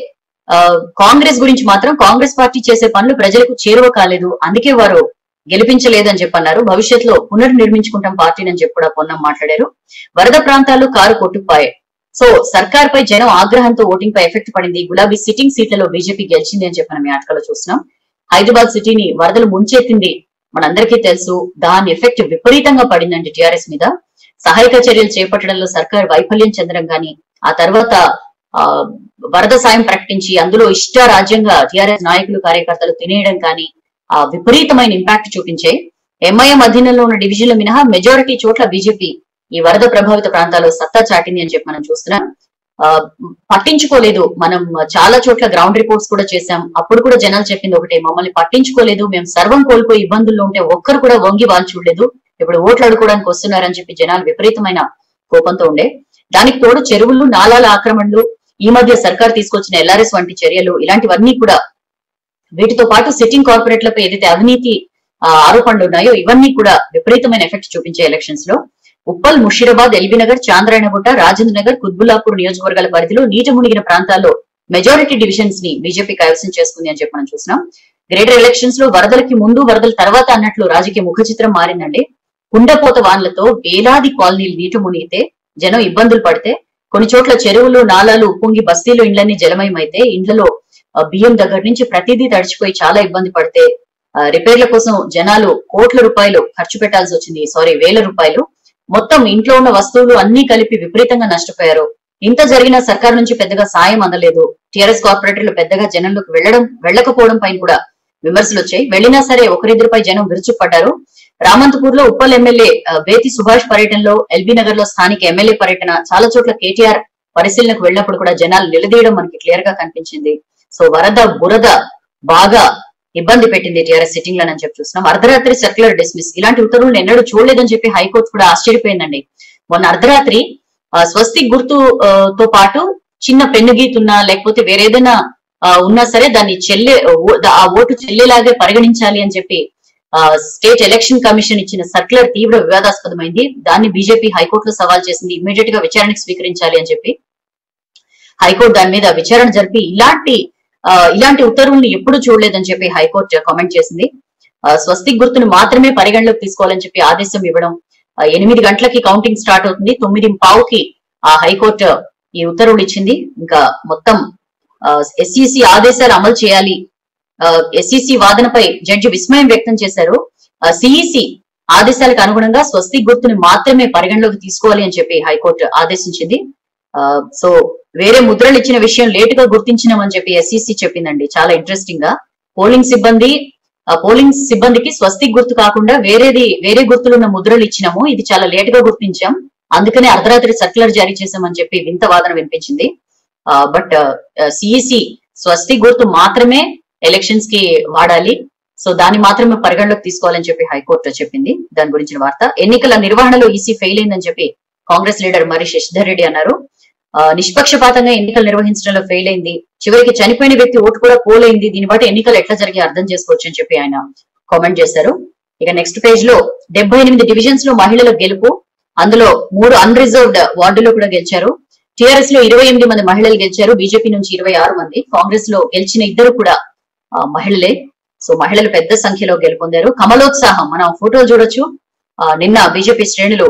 ఆ, కాంగ్రెస్ గురించి మాత్రం కాంగ్రెస్ పార్టీ చేసే పనులు ప్రజలకు చేరువ కాలేదు అందుకే వారు గెలిపించలేదు అని చెప్పన్నారు భవిష్యత్తులో పునర్నిర్మించుకుంటాం పార్టీని అని చెప్పి కూడా పొన్నం మాట్లాడారు వరద ప్రాంతాల్లో కారు కొట్టుకుపోయాయి సో సర్కార్ పై జనం ఆగ్రహంతో ఓటింగ్ పై ఎఫెక్ట్ పడింది గులాబీ సిట్టింగ్ సీట్లలో బీజేపీ గెలిచింది అని చెప్పి మనం ఈ ఆటకలో చూస్తున్నాం హైదరాబాద్ సిటీని వరదలు ముంచెత్తింది మనందరికీ తెలుసు దాని ఎఫెక్ట్ విపరీతంగా పడిందండి టిఆర్ఎస్ మీద సహాయక చర్యలు చేపట్టడంలో సర్కార్ వైఫల్యం చెందడం గాని ఆ తర్వాత ఆ వరద సాయం ప్రకటించి అందులో ఇష్ట రాజ్యంగా టిఆర్ఎస్ నాయకులు కార్యకర్తలు తినేయడం కానీ ఆ విపరీతమైన ఇంపాక్ట్ చూపించాయి ఎంఐఎం అధీనంలో ఉన్న డివిజన్ల మినహా మెజారిటీ చోట్ల బీజేపీ ఈ వరద ప్రభావిత ప్రాంతాల్లో సత్తా చాటింది అని చెప్పి మనం చూస్తున్నాం ఆ, పట్టించుకోలేదు మనం చాలా చోట్ల గ్రౌండ్ రిపోర్ట్స్ కూడా చేశాం అప్పుడు కూడా జనాలు చెప్పింది ఒకటే మమ్మల్ని పట్టించుకోలేదు మేము సర్వం కోల్పోయి ఇబ్బందుల్లో ఉంటే ఒక్కరు కూడా వంగి వాళ్ళు చూడలేదు ఇప్పుడు ఓట్లు అడుకోవడానికి వస్తున్నారని చెప్పి జనాలు విపరీతమైన కోపంతో ఉండే దానికి తోడు చెరువులు నాలాల ఆక్రమణలు ఈ మధ్య సర్కార్ తీసుకొచ్చిన ఎల్ఆర్ఎస్ వంటి చర్యలు ఇలాంటివన్నీ కూడా వీటితో పాటు సిట్టింగ్ కార్పొరేట్లపై ఏదైతే అవినీతి ఆ, ఆరోపణలు ఉన్నాయో ఇవన్నీ కూడా విపరీతమైన ఎఫెక్ట్ చూపించే ఎలక్షన్స్ లో ఉప్పల్ ముషీరాబాద్ ఎల్బీ నగర్ చాంద్రాయణగుట్ట రాజేంద్ర నగర్ కుత్బుల్లాపూర్ నియోజకవర్గాల పరిధిలో నీట మునిగిన ప్రాంతాల్లో మెజారిటీ డివిజన్స్ ని బీజేపీ కైవసం చేసుకుంది అని చెప్పి మనం చూసినాం గ్రేటర్ ఎలక్షన్స్ లో వరదలకి ముందు వరదల తర్వాత అన్నట్లు రాజకీయ ముఖ చిత్రం మారిందండి కుండపోత వాన్లతో వేలాది కాలనీలు నీట మునిగితే జనం ఇబ్బందులు పడితే కొన్ని చోట్ల చెరువులు నాలాలు ఉప్పొంగి బస్తీలు ఇండ్లన్నీ జలమయమైతే ఇండ్లలో ఆ, బియ్యం దగ్గర నుంచి ప్రతిదీ తడిచిపోయి చాలా ఇబ్బంది పడితే ఆ, రిపేర్ల కోసం జనాలు కోట్ల రూపాయలు ఖర్చు పెట్టాల్సి వచ్చింది సారీ వేల రూపాయలు మొత్తం ఇంట్లో ఉన్న వస్తువులు అన్ని కలిపి విపరీతంగా నష్టపోయారు ఇంత జరిగినా సర్కార్ నుంచి పెద్దగా సాయం అందలేదు టిఆర్ఎస్ కార్పొరేటర్లు పెద్దగా జనంలోకి వెళ్లడం వెళ్ళకపోవడం పైన కూడా విమర్శలు వచ్చాయి వెళ్ళినా సరే ఒకరిద్దరిపై జనం విరుచుకుపడ్డారు రామంతపూర్ లో ఉప్పల్ ఎమ్మెల్యే ఆ, బేతి సుభాష్ పర్యటనలో ఎల్బీ నగర్ లో స్థానిక ఎమ్మెల్యే పర్యటన చాలా చోట్ల కేటీఆర్ పరిశీలనకు వెళ్ళినప్పుడు కూడా జనాలు నిలదీయడం మనకి క్లియర్ గా కనిపించింది సో వరద బురద బాగా ఇబ్బంది పెట్టింది టీఆర్ఎస్ సిట్టింగ్ అని చెప్పి చూస్తున్నాం అర్ధరాత్రి సర్క్యులర్ డిస్మిస్ ఇలాంటి ఉత్తర్వులు ఎన్నడూ చూడలేదని చెప్పి హైకోర్టు కూడా ఆశ్చర్యపోయిందండి మొన్న అర్ధరాత్రి ఆ, స్వస్తిక్ గుర్తు ఆ, తో పాటు చిన్న పెన్ను గీతున్నా లేకపోతే వేరేదైనా ఆ, ఉన్నా సరే దాన్ని చెల్లె ఓ- ఆ ఓటు చెల్లేలాగే పరిగణించాలి అని చెప్పి ఆ, స్టేట్ ఎలక్షన్ కమిషన్ ఇచ్చిన సర్క్యులర్ తీవ్ర వివాదాస్పదమైంది దాన్ని బీజేపీ హైకోర్టులో సవాల్ చేసింది ఇమ్మీడియట్ గా విచారణకు స్వీకరించాలి అని చెప్పి హైకోర్టు దాని మీద విచారణ జరిపి ఇలాంటి ఆ, ఇలాంటి ఉత్తర్వులను ఎప్పుడు చూడలేదని చెప్పి హైకోర్టు కామెంట్ చేసింది ఆ, స్వస్తిక్ గుర్తును మాత్రమే పరిగణలోకి తీసుకోవాలని చెప్పి ఆదేశం ఇవ్వడం ఆ, ఎనిమిది గంటలకి కౌంటింగ్ స్టార్ట్ అవుతుంది తొమ్మిది పావుకి ఆ హైకోర్టు ఈ ఉత్తర్వులు ఇచ్చింది ఇంకా మొత్తం ఎస్ఈసి ఆదేశాలు అమలు చేయాలి ఎస్ఈసి వాదనపై జడ్జి విస్మయం వ్యక్తం చేశారు సిఈసి ఆదేశాలకు అనుగుణంగా స్వస్తిక్ గుర్తుని మాత్రమే పరిగణలోకి తీసుకోవాలి అని చెప్పి హైకోర్టు ఆదేశించింది ఆ, సో వేరే ముద్రలు ఇచ్చిన విషయం లేట్ గా గుర్తించినామని చెప్పి ఎస్ఈసి చెప్పిందండి చాలా ఇంట్రెస్టింగ్ గా పోలింగ్ సిబ్బంది ఆ పోలింగ్ సిబ్బందికి స్వస్తిక్ గుర్తు కాకుండా వేరేది వేరే గుర్తులున్న ముద్రలు ఇచ్చినాము ఇది చాలా లేట్ గా గుర్తించాం అందుకనే అర్ధరాత్రి సర్క్యులర్ జారీ చేశామని చెప్పి వింత వాదన వినిపించింది బట్ సిఈసి స్వస్తిక్ గుర్తు మాత్రమే ఎలక్షన్స్ కి వాడాలి సో దాన్ని మాత్రమే పరిగణలోకి తీసుకోవాలని చెప్పి హైకోర్టు చెప్పింది దాని గురించిన వార్త ఎన్నికల నిర్వహణలో ఈసీ ఫెయిల్ అయిందని చెప్పి కాంగ్రెస్ లీడర్ మరి శశిధర్ రెడ్డి అన్నారు ఆ, నిష్పక్షపాతంగా ఎన్నికలు నిర్వహించడంలో ఫెయిల్ అయింది చివరికి చనిపోయిన వ్యక్తి ఓటు కూడా పోలైంది దీన్ని బట్టి ఎన్నికలు ఎట్లా జరిగి అర్థం చేసుకోవచ్చు అని చెప్పి ఆయన కామెంట్ చేశారు ఇక నెక్స్ట్ పేజ్ లో డెబ్బై ఎనిమిది డివిజన్స్ లో మహిళల గెలుపు అందులో మూడు అన్రిజర్వ్డ్ వార్డులో కూడా గెలిచారు టిఆర్ఎస్ లో ఇరవై ఎనిమిది మంది మహిళలు గెలిచారు బీజేపీ నుంచి ఇరవై ఆరు మంది కాంగ్రెస్ లో గెలిచిన ఇద్దరు కూడా ఆ, మహిళలే సో మహిళలు పెద్ద సంఖ్యలో గెలుపొందారు కమలోత్సాహం మనం ఫోటోలు చూడొచ్చు ఆ, నిన్న బీజేపీ శ్రేణులు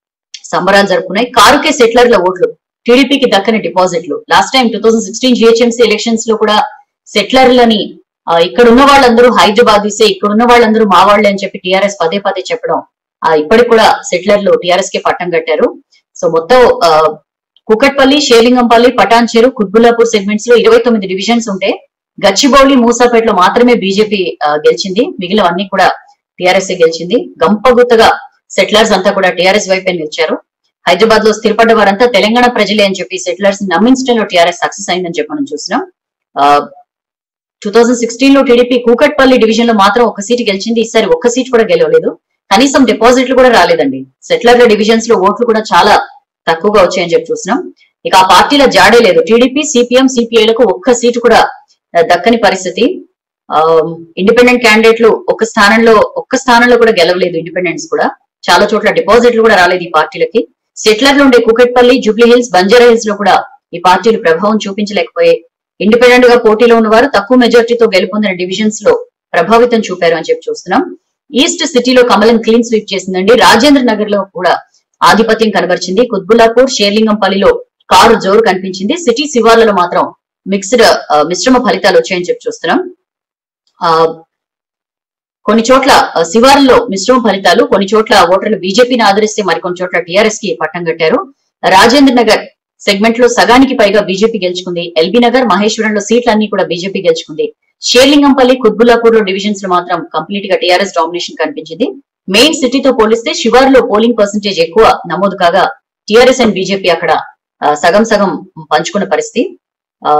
సంబరాలు జరుపుకున్నాయి కారుకే సెటిలర్ల ఓట్లు టీడీపీకి దక్కని డిపాజిట్లు last time two thousand sixteen GHMC elections లో కూడా సెటిలర్లని ఆ, ఇక్కడ ఉన్న వాళ్ళందరూ హైదరాబాద్ ఇసే ఇక్కడ ఉన్న వాళ్ళందరూ మా వాళ్ళే అని చెప్పి టీఆర్ఎస్ పదే పదే చెప్పడం ఆ, ఇప్పటికి కూడా సెటిలర్లు టీఆర్ఎస్ కి పట్టం కట్టారు సో మొత్తం ఆ, కుకట్పల్లి షేలింగంపల్లి పటాన్చెరు కుత్బుల్లాపూర్ సెగ్మెంట్స్ లో ఇరవై తొమ్మిది డివిజన్స్ ఉంటే గచ్చిబౌలి మూసాపేటలో మాత్రమే బీజేపీ గెలిచింది మిగిలినవన్నీ కూడా టీఆర్ఎస్ గెలిచింది గంపగుత్తగా సెటిలర్స్ అంతా కూడా టీఆర్ఎస్ వైపే నిలిచారు హైదరాబాద్ లో స్థిరపడ్డ వారంతా తెలంగాణ ప్రజలే అని చెప్పి సెటిలర్స్ నమ్మించడంలో టీఆర్ఎస్ సక్సెస్ అయిందని చెప్పి మనం చూసినాం టూ థౌసండ్ సిక్స్టీన్ లో టీడీపీ కూకట్పల్లి డివిజన్ లో మాత్రం ఒక సీటు గెలిచింది ఈసారి ఒక్క సీట్ కూడా గెలవలేదు కనీసం డిపాజిట్లు కూడా రాలేదండి సెటిలర్ల డివిజన్స్ లో ఓట్లు కూడా చాలా తక్కువగా వచ్చాయని చెప్పి చూసినాం ఇక ఆ పార్టీల జాడే లేదు టీడీపీ సిపిఎం సిపిఐలకు ఒక్క సీటు కూడా ఆ, దక్కని పరిస్థితి ఇండిపెండెంట్ క్యాండిడేట్లు ఒక్క స్థానంలో ఒక్క స్థానంలో కూడా గెలవలేదు ఇండిపెండెంట్స్ కూడా చాలా చోట్ల డిపాజిట్లు కూడా రాలేదు ఈ పార్టీలకి సెటిలర్లు ఉండే Kukatpally Jubilee Hills Banjara Hills లో కూడా ఈ పార్టీలు ప్రభావం చూపించలేకపోయాయి ఇండిపెండెంట్ గా పోటీలో ఉన్నవారు తక్కువ మెజార్టీతో గెలుపొందిన డివిజన్స్ లో ప్రభావితం చూపారు అని చెప్పి చూస్తున్నాం ఈస్ట్ సిటీలో కమలం క్లీన్ స్వీప్ చేసిందండి రాజేంద్ర నగర్ లో కూడా ఆధిపత్యం కనబరిచింది కుత్బుల్లాపూర్ షేర్లింగంపల్లిలో కారు జోరు కనిపించింది సిటీ శివార్లలో మాత్రం మిక్స్డ్ మిశ్రమ ఫలితాలు వచ్చాయని చెప్పి చూస్తున్నాం ఆ కొన్ని చోట్ల ఆ, శివార్లలో మిశ్రమ ఫలితాలు కొన్ని చోట్ల ఓటర్లు బీజేపీని ఆదరిస్తే మరికొన్ని చోట్ల టీఆర్ఎస్ కి పట్టం కట్టారు రాజేంద్ర నగర్ సెగ్మెంట్ లో సగానికి పైగా బీజేపీ గెలుచుకుంది ఎల్బీ నగర్ మహేశ్వరంలో సీట్లన్నీ కూడా బీజేపీ గెలుచుకుంది షేర్లింగంపల్లి కుత్బుల్లాపూర్ లో డివిజన్స్ లో మాత్రం కంప్లీట్ గా టీఆర్ఎస్ డామినేషన్ కనిపించింది మెయిన్ సిటీతో పోలిస్తే శివార్లో పోలింగ్ పర్సంటేజ్ ఎక్కువ నమోదు కాగా టీఆర్ఎస్ అండ్ బీజేపీ అక్కడ ఆ, సగం సగం పంచుకున్న పరిస్థితి ఆ,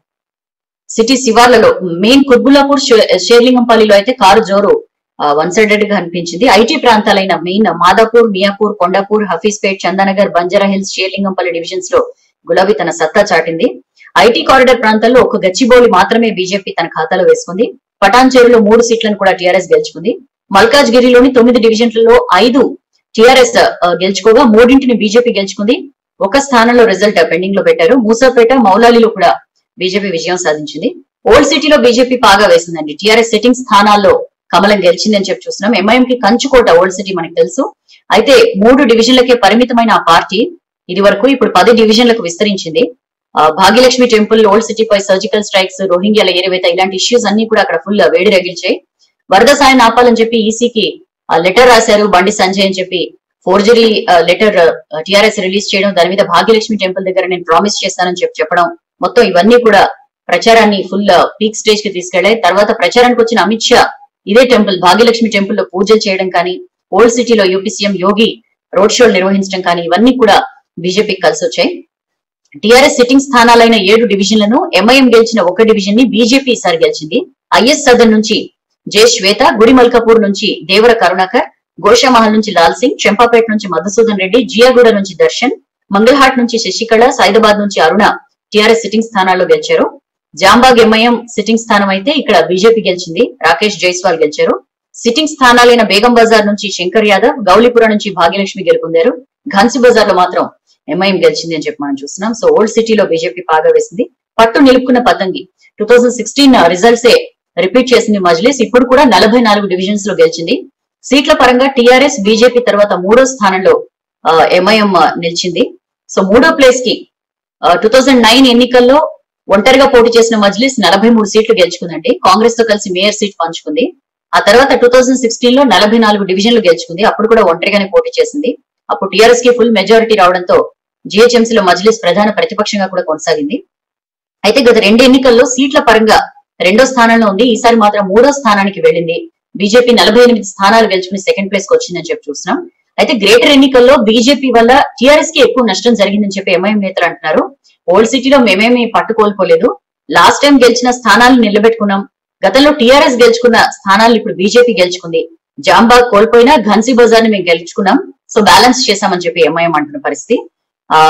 సిటీ శివార్లలో మెయిన్ కుత్బుల్లాపూర్ షే- షేర్లింగంపల్లిలో అయితే కారు జోరు వన్ సైడెడ్ గా అనిపించింది ఐటీ ప్రాంతాలైన main Madhapur Miyapur Kondapur Hafeezpet Chandanagar Banjara Hills Serilingampally divisions లో గులాబీ తన సత్తా చాటింది ఐటీ కారిడార్ ప్రాంతాల్లో ఒక గచ్చిబౌలి మాత్రమే బీజేపీ తన ఖాతాలో వేసుకుంది పటాన్చేరులో మూడు సీట్లను కూడా టీఆర్ఎస్ గెలుచుకుంది మల్కాజ్గిరిలోని తొమ్మిది డివిజన్లలో ఐదు టీఆర్ఎస్ గెలుచుకోగా మూడింటిని బీజేపీ గెలుచుకుంది ఒక స్థానంలో రిజల్ట్ పెండింగ్ లో పెట్టారు మూసాపేట మౌలాలిలో కూడా బీజేపీ విజయం సాధించింది ఓల్డ్ సిటీలో బీజేపీ పాగా వేసిందండి టీఆర్ఎస్ సిట్టింగ్ స్థానాల్లో కమలం గెలిచిందని చెప్పి చూస్తున్నాం ఎంఐఎం కి కంచుకోట ఓల్డ్ సిటీ మనకు తెలుసు అయితే మూడు డివిజన్లకే పరిమితమైన ఆ పార్టీ ఇది వరకు ఇప్పుడు పది డివిజన్లకు విస్తరించింది ఆ, భాగ్యలక్ష్మి టెంపుల్ ఓల్డ్ సిటీపై సర్జికల్ స్ట్రైక్స్ రోహింగ్యాల ఏరివేత ఇలాంటి ఇష్యూస్ అన్ని కూడా అక్కడ ఫుల్ వేడి రగిల్చాయి వరద సాయం ఆపాలని చెప్పి ఈసీకి లెటర్ రాశారు బండి సంజయ్ అని చెప్పి ఫోర్జరీ లెటర్ టిఆర్ఎస్ రిలీజ్ చేయడం దాని మీద భాగ్యలక్ష్మి టెంపుల్ దగ్గర నేను ప్రామిస్ చేస్తానని చెప్పి చెప్పడం మొత్తం ఇవన్నీ కూడా ప్రచారాన్ని ఫుల్ పీక్ స్టేజ్ కి తీసుకెళ్లాయి తర్వాత ప్రచారానికి వచ్చిన అమిత్ షా ఇదే టెంపుల్ భాగ్యలక్ష్మి టెంపుల్ లో పూజలు చేయడం కానీ ఓల్డ్ సిటీలో యూపీ సీఎం యోగి రోడ్ షోలు నిర్వహించడం కానీ ఇవన్నీ కూడా బీజేపీకి కలిసి వచ్చాయి టీఆర్ఎస్ సిట్టింగ్ స్థానాలైన ఏడు డివిజన్లను ఎంఐఎం గెలిచిన ఒక డివిజన్ ని బీజేపీ ఈసారి గెలిచింది ఐఎస్ సదన్ నుంచి జే శ్వేత గుడిమల్కపూర్ నుంచి దేవర కరుణాకర్ గోషామహల్ నుంచి లాల్ సింగ్ చెంపాపేట నుంచి మధుసూదన్ రెడ్డి జియాగూడ నుంచి దర్శన్ మంగళహాట్ నుంచి శశికళ సైదాబాద్ నుంచి అరుణ టీఆర్ఎస్ సిట్టింగ్ స్థానాల్లో గెలిచారు జాంబాగ్ ఎంఐఎం సిట్టింగ్ స్థానం అయితే ఇక్కడ బీజేపీ గెలిచింది రాకేష్ జైస్వాల్ గెలిచారు సిట్టింగ్ స్థానాలైన బేగం బజార్ నుంచి శంకర్ యాదవ్ గౌలిపుర నుంచి భాగ్యలక్ష్మి గెలుపొందారు ఘన్సి బజార్ లో మాత్రం ఎంఐఎం గెలిచింది అని చెప్పి మనం చూస్తున్నాం సో ఓల్డ్ సిటీలో బీజేపీ పాగా వేసింది పట్టు నిలుపుకున్న పతంగి టూ థౌసండ్ సిక్స్టీన్ రిజల్ట్స్ ఏ రిపీట్ చేసింది మజ్లిస్ ఇప్పుడు కూడా నలభై నాలుగు డివిజన్స్ లో గెలిచింది సీట్ల పరంగా టీఆర్ఎస్ బీజేపీ తర్వాత మూడో స్థానంలో ఎంఐఎం నిలిచింది సో మూడో ప్లేస్ కి టూ థౌజండ్ నైన్ ఎన్నికల్లో ఒంటరిగా పోటీ చేసిన మజ్లిస్ నలభై మూడు సీట్లు గెలుచుకుందండి కాంగ్రెస్ తో కలిసి మేయర్ సీట్ పంచుకుంది ఆ తర్వాత టూ థౌజండ్ సిక్స్టీన్ లో నలభై నాలుగు డివిజన్లు గెలుచుకుంది అప్పుడు కూడా ఒంటరిగానే పోటీ చేసింది అప్పుడు టీఆర్ఎస్ కి ఫుల్ మెజారిటీ రావడంతో GHMC లో మజ్లిస్ ప్రధాన ప్రతిపక్షంగా కూడా కొనసాగింది అయితే గత రెండు ఎన్నికల్లో సీట్ల పరంగా రెండో స్థానంలో ఉంది ఈసారి మాత్రం మూడో స్థానానికి వెళ్ళింది బీజేపీ నలభై ఎనిమిది స్థానాలు గెలుచుకుని సెకండ్ ప్లేస్ కి వచ్చిందని చెప్పి చూస్తున్నాం అయితే గ్రేటర్ ఎన్నికల్లో బీజేపీ వల్ల టీఆర్ఎస్ కి ఎక్కువ నష్టం జరిగిందని చెప్పి ఎంఐఎం నేతలు అంటున్నారు ఓల్డ్ సిటీలో మేమేమి పట్టు కోల్పోలేదు లాస్ట్ టైం గెలిచిన స్థానాలను నిలబెట్టుకున్నాం గతంలో టీఆర్ఎస్ గెలుచుకున్న స్థానాలను ఇప్పుడు బీజేపీ గెలుచుకుంది జాంబాగ్ కోల్పోయినా ఘన్సీ బజార్ ని మేము గెలుచుకున్నాం సో బ్యాలెన్స్ చేశామని చెప్పి ఎంఐఎం అంటున్న పరిస్థితి ఆ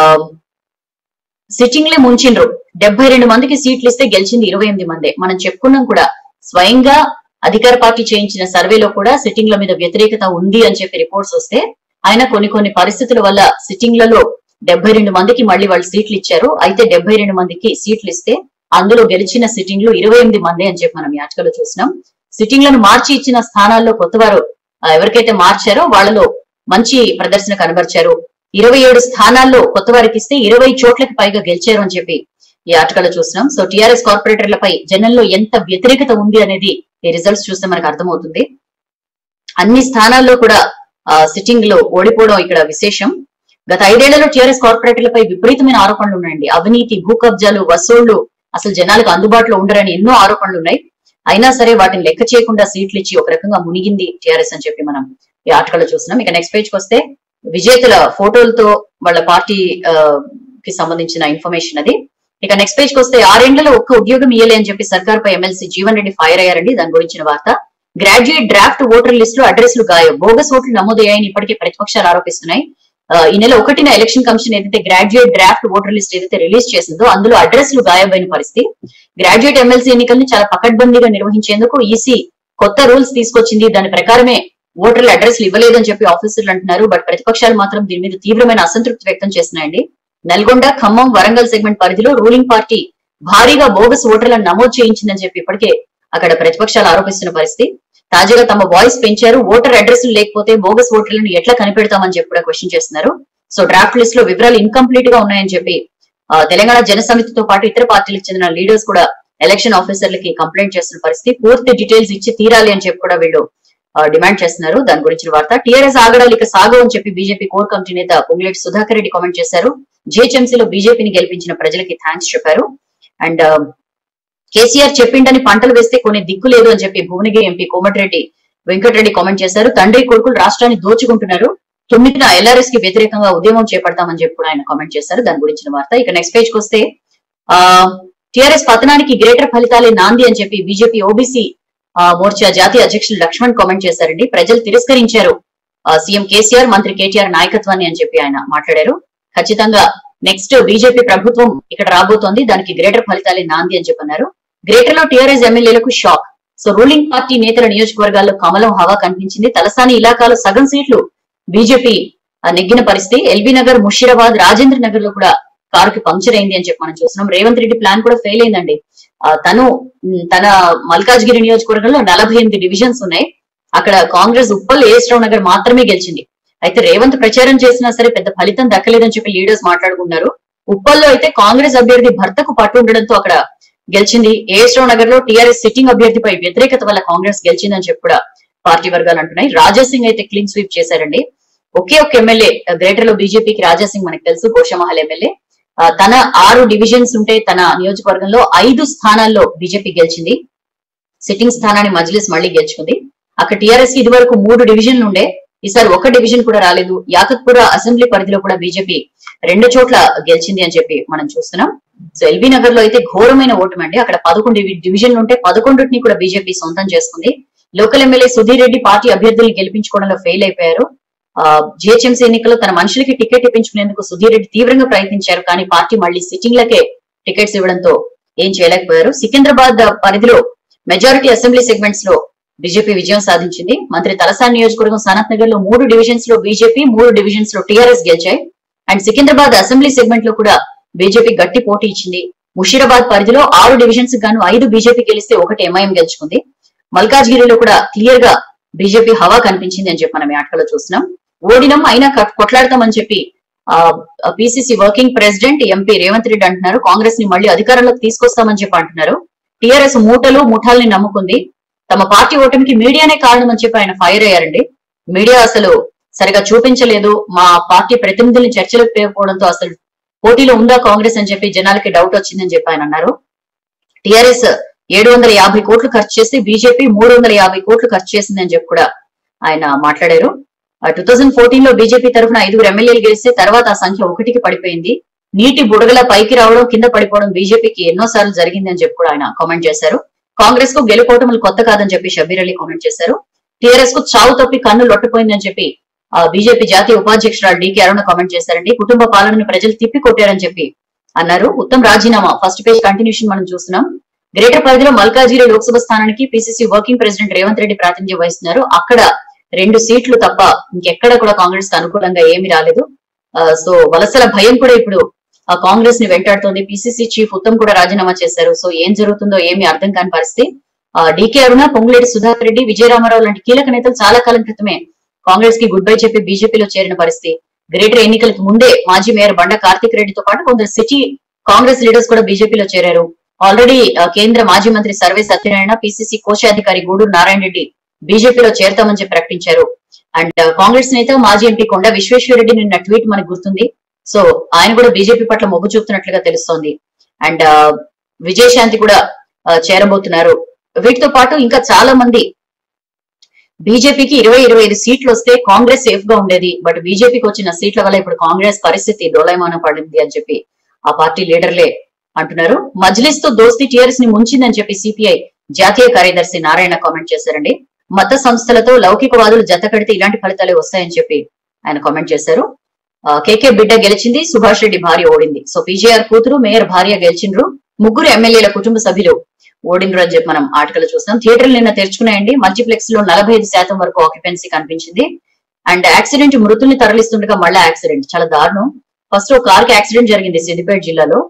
సిట్టింగ్ లే ముంచిండ్రు డెబ్బై రెండు మందికి సీట్లు ఇస్తే గెలిచింది ఇరవై ఎనిమిది మందే మనం చెప్పుకున్నాం కూడా స్వయంగా అధికార పార్టీ చేయించిన సర్వేలో కూడా సిట్టింగ్ల మీద వ్యతిరేకత ఉంది అని చెప్పి రిపోర్ట్స్ వస్తే ఆయన కొన్ని కొన్ని పరిస్థితుల వల్ల సిట్టింగ్లలో డెబ్బై రెండు మందికి మళ్ళీ వాళ్ళు సీట్లు ఇచ్చారు అయితే డెబ్బై రెండు మందికి సీట్లు ఇస్తే అందులో గెలిచిన సిట్టింగ్లు ఇరవై ఎనిమిది మంది అని చెప్పి మనం యాచకలో చూసినాం సిట్టింగ్లను మార్చి ఇచ్చిన స్థానాల్లో కొత్తవారు ఆ, ఎవరికైతే మార్చారో వాళ్ళలో మంచి ప్రదర్శన కనబరిచారు ఇరవై ఏడు స్థానాల్లో కొత్త వారికి ఇస్తే ఇరవై చోట్లకి పైగా గెలిచారు అని చెప్పి ఈ ఆర్టికల్ చూస్తున్నాం సో టీఆర్ఎస్ కార్పొరేటర్లపై జనంలో ఎంత వ్యతిరేకత ఉంది అనేది ఈ రిజల్ట్స్ చూస్తే మనకు అర్థమవుతుంది అన్ని స్థానాల్లో కూడా సిట్టింగ్ లో ఓడిపోవడం ఇక్కడ విశేషం గత ఐదేళ్లలో టీఆర్ఎస్ కార్పొరేటర్లపై విపరీతమైన ఆరోపణలు ఉన్నాయండి అవినీతి భూ కబ్జాలు వసూళ్లు అసలు జనాలకు అందుబాటులో ఉండరని ఎన్నో ఆరోపణలు ఉన్నాయి అయినా సరే వాటిని లెక్క చేయకుండా సీట్లు ఇచ్చి ఒక రకంగా మునిగింది టీఆర్ఎస్ అని చెప్పి మనం ఈ ఆర్టికల్ లో చూస్తున్నాం ఇక నెక్స్ట్ పేజ్ కి వస్తే విజేతల ఫోటోలతో వాళ్ళ పార్టీ ఆ, కి సంబంధించిన ఇన్ఫర్మేషన్ అది ఇక నెక్స్ట్ పేజ్ కి వస్తే ఆరేండ్లలో ఒక్క ఉద్యోగం ఇయ్యలే అని చెప్పి సర్కార్ పై ఎమ్మెల్సీ జీవన్ రెడ్డి ఫైర్ అయ్యారండి దాని గురించిన వార్త గ్రాడ్యుయేట్ డ్రాఫ్ట్ ఓటర్ లిస్ట్ లో అడ్రస్లు గాయం బోగస్ ఓట్లు నమోదయ్యాయని ఇప్పటికే ప్రతిపక్షాలు ఆరోపిస్తున్నాయి ఆ, ఈ నెల ఒకటిన ఎలక్షన్ కమిషన్ ఏదైతే గ్రాడ్యుయేట్ డ్రాఫ్ట్ ఓటర్ లిస్ట్ ఏదైతే రిలీజ్ చేసిందో అందులో అడ్రస్లు గాయమైన పరిస్థితి గ్రాడ్యుయేట్ ఎమ్మెల్సీ ఎన్నికల్ని చాలా పకడ్బందీగా నిర్వహించేందుకు ఈసీ కొత్త రూల్స్ తీసుకొచ్చింది దాని ప్రకారమే ఓటర్ల అడ్రస్లు ఇవ్వలేదని చెప్పి ఆఫీసర్లు అంటున్నారు బట్ ప్రతిపక్షాలు మాత్రం దీని మీద తీవ్రమైన అసంతృప్తి వ్యక్తం చేస్తున్నాయండి నల్గొండ ఖమ్మం వరంగల్ సెగ్మెంట్ పరిధిలో రూలింగ్ పార్టీ భారీగా బోగస్ ఓటర్లను నమోదు చేయించిందని చెప్పి ఇప్పటికే అక్కడ ప్రతిపక్షాలు ఆరోపిస్తున్న పరిస్థితి తాజాగా తమ వాయిస్ పెంచారు ఓటర్ అడ్రస్ లేకపోతే బోగస్ ఓటర్లను ఎట్లా కనిపెడతామని చెప్పి కూడా క్వశ్చన్ చేస్తున్నారు సో డ్రాఫ్ట్ లిస్ట్ లో వివరాలు ఇన్కంప్లీట్ గా ఉన్నాయని చెప్పి ఆ, తెలంగాణ జన సమితితో పాటు ఇతర పార్టీలకు చెందిన లీడర్స్ కూడా ఎలక్షన్ ఆఫీసర్లకి కంప్లైంట్ చేస్తున్న పరిస్థితి పూర్తి డీటెయిల్స్ ఇచ్చి తీరాలి అని చెప్పి కూడా వీళ్ళు ఆ, డిమాండ్ చేస్తున్నారు దాని గురించిన వార్త టీఆర్ఎస్ ఆగడాలు ఇక సాగవు అని చెప్పి బీజేపీ కోర్ కమిటీ నేత పొంగులేటి సుధాకర్ రెడ్డి కామెంట్ చేశారు జిహెచ్ఎంసీలో బీజేపీని గెలిపించిన ప్రజలకి థ్యాంక్స్ చెప్పారు అండ్ కేసీఆర్ చెప్పిండని పంటలు వేస్తే కొన్ని దిక్కు లేదు అని చెప్పి భువనగిరి ఎంపీ కోమటిరెడ్డి వెంకటరెడ్డి కామెంట్ చేశారు తండ్రి కొడుకులు రాష్ట్రాన్ని దోచుకుంటున్నారు తొమ్మిదిన ఎల్ఆర్ఎస్ కి వ్యతిరేకంగా ఉద్యమం చేపడతామని చెప్పి కూడా ఆయన కామెంట్ చేశారు దాని గురించిన వార్త ఇక నెక్స్ట్ పేజ్ కి వస్తే ఆ టిఆర్ఎస్ పతనానికి గ్రేటర్ ఫలితాలే నాంది అని చెప్పి బీజేపీ ఓబీసీ మోర్చా జాతీయ అధ్యక్షులు లక్ష్మణ్ కామెంట్ చేశారండి ప్రజలు తిరస్కరించారు ఆ, సీఎం కేసీఆర్ మంత్రి కేటీఆర్ నాయకత్వాన్ని అని చెప్పి ఆయన మాట్లాడారు ఖచ్చితంగా నెక్స్ట్ బీజేపీ ప్రభుత్వం ఇక్కడ రాబోతోంది దానికి గ్రేటర్ ఫలితాలే నాంది అని చెప్పన్నారు గ్రేటర్ లో టీఆర్ఎస్ ఎమ్మెల్యేలకు షాక్ సో రూలింగ్ పార్టీ నేతల నియోజకవర్గాల్లో కమలం హవా కనిపించింది తలసాని ఇలాకాలో సగం సీట్లు బీజేపీ నెగ్గిన పరిస్థితి ఎల్బీ నగర్ ముషీరాబాద్ రాజేంద్ర నగర్ లో కూడా కారుకి పంక్చర్ అయింది అని చెప్పి మనం చూస్తున్నాం రేవంత్ రెడ్డి ప్లాన్ కూడా ఫెయిల్ అయిందండి ఆ, తను ఉమ్, తన మల్కాజ్గిరి నియోజకవర్గంలో నలభై ఎనిమిది డివిజన్స్ ఉన్నాయి అక్కడ కాంగ్రెస్ ఉప్పల్ ఏఎస్రావు నగర్ మాత్రమే గెలిచింది అయితే రేవంత్ ప్రచారం చేసినా సరే పెద్ద ఫలితం దక్కలేదని చెప్పి లీడర్స్ మాట్లాడుకున్నారు ఉప్పల్లో అయితే కాంగ్రెస్ అభ్యర్థి భర్తకు పట్టు ఉండడంతో అక్కడ గెలిచింది ఏఎస్రావు నగర్ లో టీఆర్ఎస్ సిట్టింగ్ అభ్యర్థిపై వ్యతిరేకత వల్ల కాంగ్రెస్ గెలిచిందని చెప్పి కూడా పార్టీ వర్గాలు అంటున్నాయి రాజా సింగ్ అయితే క్లీన్ స్వీప్ చేశారండి ఒకే ఒక ఎమ్మెల్యే గ్రేటర్ లో బీజేపీకి రాజా సింగ్ మనకు తెలుసు గోషమహల్ ఎమ్మెల్యే ఆ, తన ఆరు డివిజన్స్ ఉంటే తన నియోజకవర్గంలో ఐదు స్థానాల్లో బీజేపీ గెలిచింది సిట్టింగ్ స్థానాన్ని మజ్లిస్ మళ్ళీ గెలుచుకుంది అక్కడ టీఆర్ఎస్ కి ఇదివరకు మూడు డివిజన్లు ఉండే ఈసారి ఒక డివిజన్ కూడా రాలేదు యాకత్పుర అసెంబ్లీ పరిధిలో కూడా బీజేపీ రెండు చోట్ల గెలిచింది అని చెప్పి మనం చూస్తున్నాం సో ఎల్బీ నగర్ లో అయితే ఘోరమైన ఓటమి అండి అక్కడ పదకొండు డివిజన్లు ఉంటే పదకొండుని కూడా బీజేపీ సొంతం చేసుకుంది local MLA Sudheer Reddy party అభ్యర్థుల్ని గెలిపించుకోవడంలో ఫెయిల్ అయిపోయారు జిహెచ్ఎంసీ ఎన్నికల్లో తన మనుషులకి టికెట్ ఇప్పించుకునేందుకు సుధీర్ రెడ్డి తీవ్రంగా ప్రయత్నించారు కానీ పార్టీ మళ్ళీ సిట్టింగ్లకే టికెట్స్ ఇవ్వడంతో ఏం చేయలేకపోయారు సికింద్రాబాద్ పరిధిలో మెజారిటీ అసెంబ్లీ సెగ్మెంట్స్ లో బీజేపీ విజయం సాధించింది మంత్రి తలసాని నియోజకవర్గం సనత్ నగర్ లో మూడు డివిజన్స్ లో బీజేపీ మూడు డివిజన్స్ లో టీఆర్ఎస్ గెలిచాయి అండ్ సికింద్రాబాద్ అసెంబ్లీ సెగ్మెంట్ లో కూడా బీజేపీ గట్టి పోటీ ఇచ్చింది ముషీరాబాద్ పరిధిలో ఆరు డివిజన్స్ గాను ఐదు బీజేపీ గెలిస్తే ఒకటి ఎంఐఎం గెలుచుకుంది మల్కాజ్గిరిలో కూడా క్లియర్ గా బీజేపీ హవా కనిపించింది అని చెప్పి మనం ఈ ఆటలో చూస్తున్నాం ఓడినం అయినా కట్- కొట్లాడతామని చెప్పి PCC working president MP Revanth Reddy అంటున్నారు కాంగ్రెస్ ని మళ్ళీ అధికారంలోకి తీసుకొస్తామని చెప్పి అంటున్నారు టీఆర్ఎస్ మూటలు ముఠాల్ని నమ్ముకుంది తమ పార్టీ ఓటమికి మీడియానే కారణం అని చెప్పి ఆయన ఫైర్ అయ్యారండి మీడియా అసలు సరిగా చూపించలేదు మా పార్టీ ప్రతినిధుల్ని చర్చలకు పేరుకోవడంతో అసలు పోటీలో ఉందా కాంగ్రెస్ అని చెప్పి జనాలకి డౌట్ వచ్చిందని చెప్పి ఆయన అన్నారు టిఆర్ఎస్ ఏడు వందల యాభై కోట్లు ఖర్చు చేసి బీజేపీ మూడు వందల యాభై కోట్లు ఖర్చు చేసిందని చెప్పి కూడా ఆయన మాట్లాడారు టూ థౌజండ్ ఫోర్టీన్ లో బీజేపీ తరఫున ఐదుగురు ఎమ్మెల్యేలు గెలిస్తే తర్వాత ఆ సంఖ్య ఒకటికి పడిపోయింది నీటి బుడగల పైకి రావడం కింద పడిపోవడం బీజేపీకి ఎన్నో సార్లు జరిగింది అని చెప్పి కూడా ఆయన కామెంట్ చేశారు కాంగ్రెస్ కు గెలుపోవటములు కొత్త కాదని చెప్పి షబీర్ అలీ కామెంట్ చేశారు టీఆర్ఎస్ కు చావు తప్పి కన్ను లొట్టపోయిందని చెప్పి ఆ బీజేపీ జాతీయ ఉపాధ్యక్షురాలు డీకే అరుణ కామెంట్ చేశారండి కుటుంబ పాలనను ప్రజలు తిప్పి కొట్టారని చెప్పి అన్నారు ఉత్తమ్ రాజీనామా ఫస్ట్ పేజ్ కంటిన్యూషన్ మనం చూస్తున్నాం గ్రేటర్ పరిధిలో మల్కాజిరి లోక్సభ స్థానానికి PCC working president Revanth Reddy ప్రాతినిధ్యం వహిస్తున్నారు అక్కడ రెండు సీట్లు తప్ప ఇంకెక్కడ కూడా కాంగ్రెస్ కు అనుకూలంగా ఏమీ రాలేదు ఆ, సో వలసల భయం కూడా ఇప్పుడు ఆ కాంగ్రెస్ ని వెంటాడుతోంది పిసిసి చీఫ్ ఉత్తమ్ కూడా రాజీనామా చేశారు సో ఏం జరుగుతుందో ఏమీ అర్థం కాని పరిస్థితి ఆ, డీకే అరుణ పొంగులేటి సుధాకర్ రెడ్డి విజయరామారావు లాంటి కీలక నేతలు చాలా కాలం క్రితమే కాంగ్రెస్ కి గుడ్ బై చెప్పి బీజేపీలో చేరిన పరిస్థితి గ్రేటర్ ఎన్నికలకు ముందే మాజీ మేయర్ బండ కార్తిక్ రెడ్డితో పాటు కొందరు సిటీ కాంగ్రెస్ లీడర్స్ కూడా బీజేపీలో చేరారు ఆల్రెడీ ఆ, కేంద్ర మాజీ మంత్రి సర్వే సత్యనారాయణ పిసిసి కోశాధికారి గూడూరు నారాయణ రెడ్డి బీజేపీలో చేరతామని చెప్పి ప్రకటించారు అండ్ కాంగ్రెస్ నేత మాజీ ఎంపీ కొండ విశ్వేశ్వరరెడ్డి నిన్న ట్వీట్ మనకు గుర్తుంది సో ఆయన కూడా బీజేపీ పట్ల మొగ్గు చూపుతున్నట్లుగా తెలుస్తోంది అండ్ విజయశాంతి కూడా ఆ, చేరబోతున్నారు వీటితో పాటు ఇంకా చాలా మంది బీజేపీకి ఇరవై ఇరవై ఐదు సీట్లు వస్తే కాంగ్రెస్ సేఫ్ గా ఉండేది బట్ బీజేపీకి వచ్చిన సీట్ల వల్ల ఇప్పుడు కాంగ్రెస్ పరిస్థితి డోలాయమానం పడింది అని చెప్పి ఆ పార్టీ లీడర్లే అంటున్నారు మజ్లిస్ తో దోస్తీ టీఆర్ఎస్ ని ముంచిందని చెప్పి సిపిఐ జాతీయ కార్యదర్శి నారాయణ కామెంట్ చేశారండి మత సంస్థలతో లౌకికవాదులు జత కడితే ఇలాంటి ఫలితాలే వస్తాయని చెప్పి ఆయన కామెంట్ చేశారు ఆ, కేకే బిడ్డ గెలిచింది సుభాష్ రెడ్డి భార్య ఓడింది సో పీజేఆర్ కూతురు మేయర్ భార్య గెలిచిండ్రు ముగ్గురు ఎమ్మెల్యేల కుటుంబ సభ్యులు ఓడిండ్రు అని చెప్పి మనం ఆర్టికల్ చూస్తాం థియేటర్లు నిన్న తెరుచుకున్నాయండి మల్టీప్లెక్స్ లో నలభై ఐదు శాతం వరకు ఆక్యుపెన్సీ కనిపించింది అండ్ యాక్సిడెంట్ మృతుల్ని తరలిస్తుండగా మళ్ళీ యాక్సిడెంట్ చాలా దారుణం ఫస్ట్ ఒక కార్ కి యాక్సిడెంట్ జరిగింది సిద్దిపేట జిల్లాలో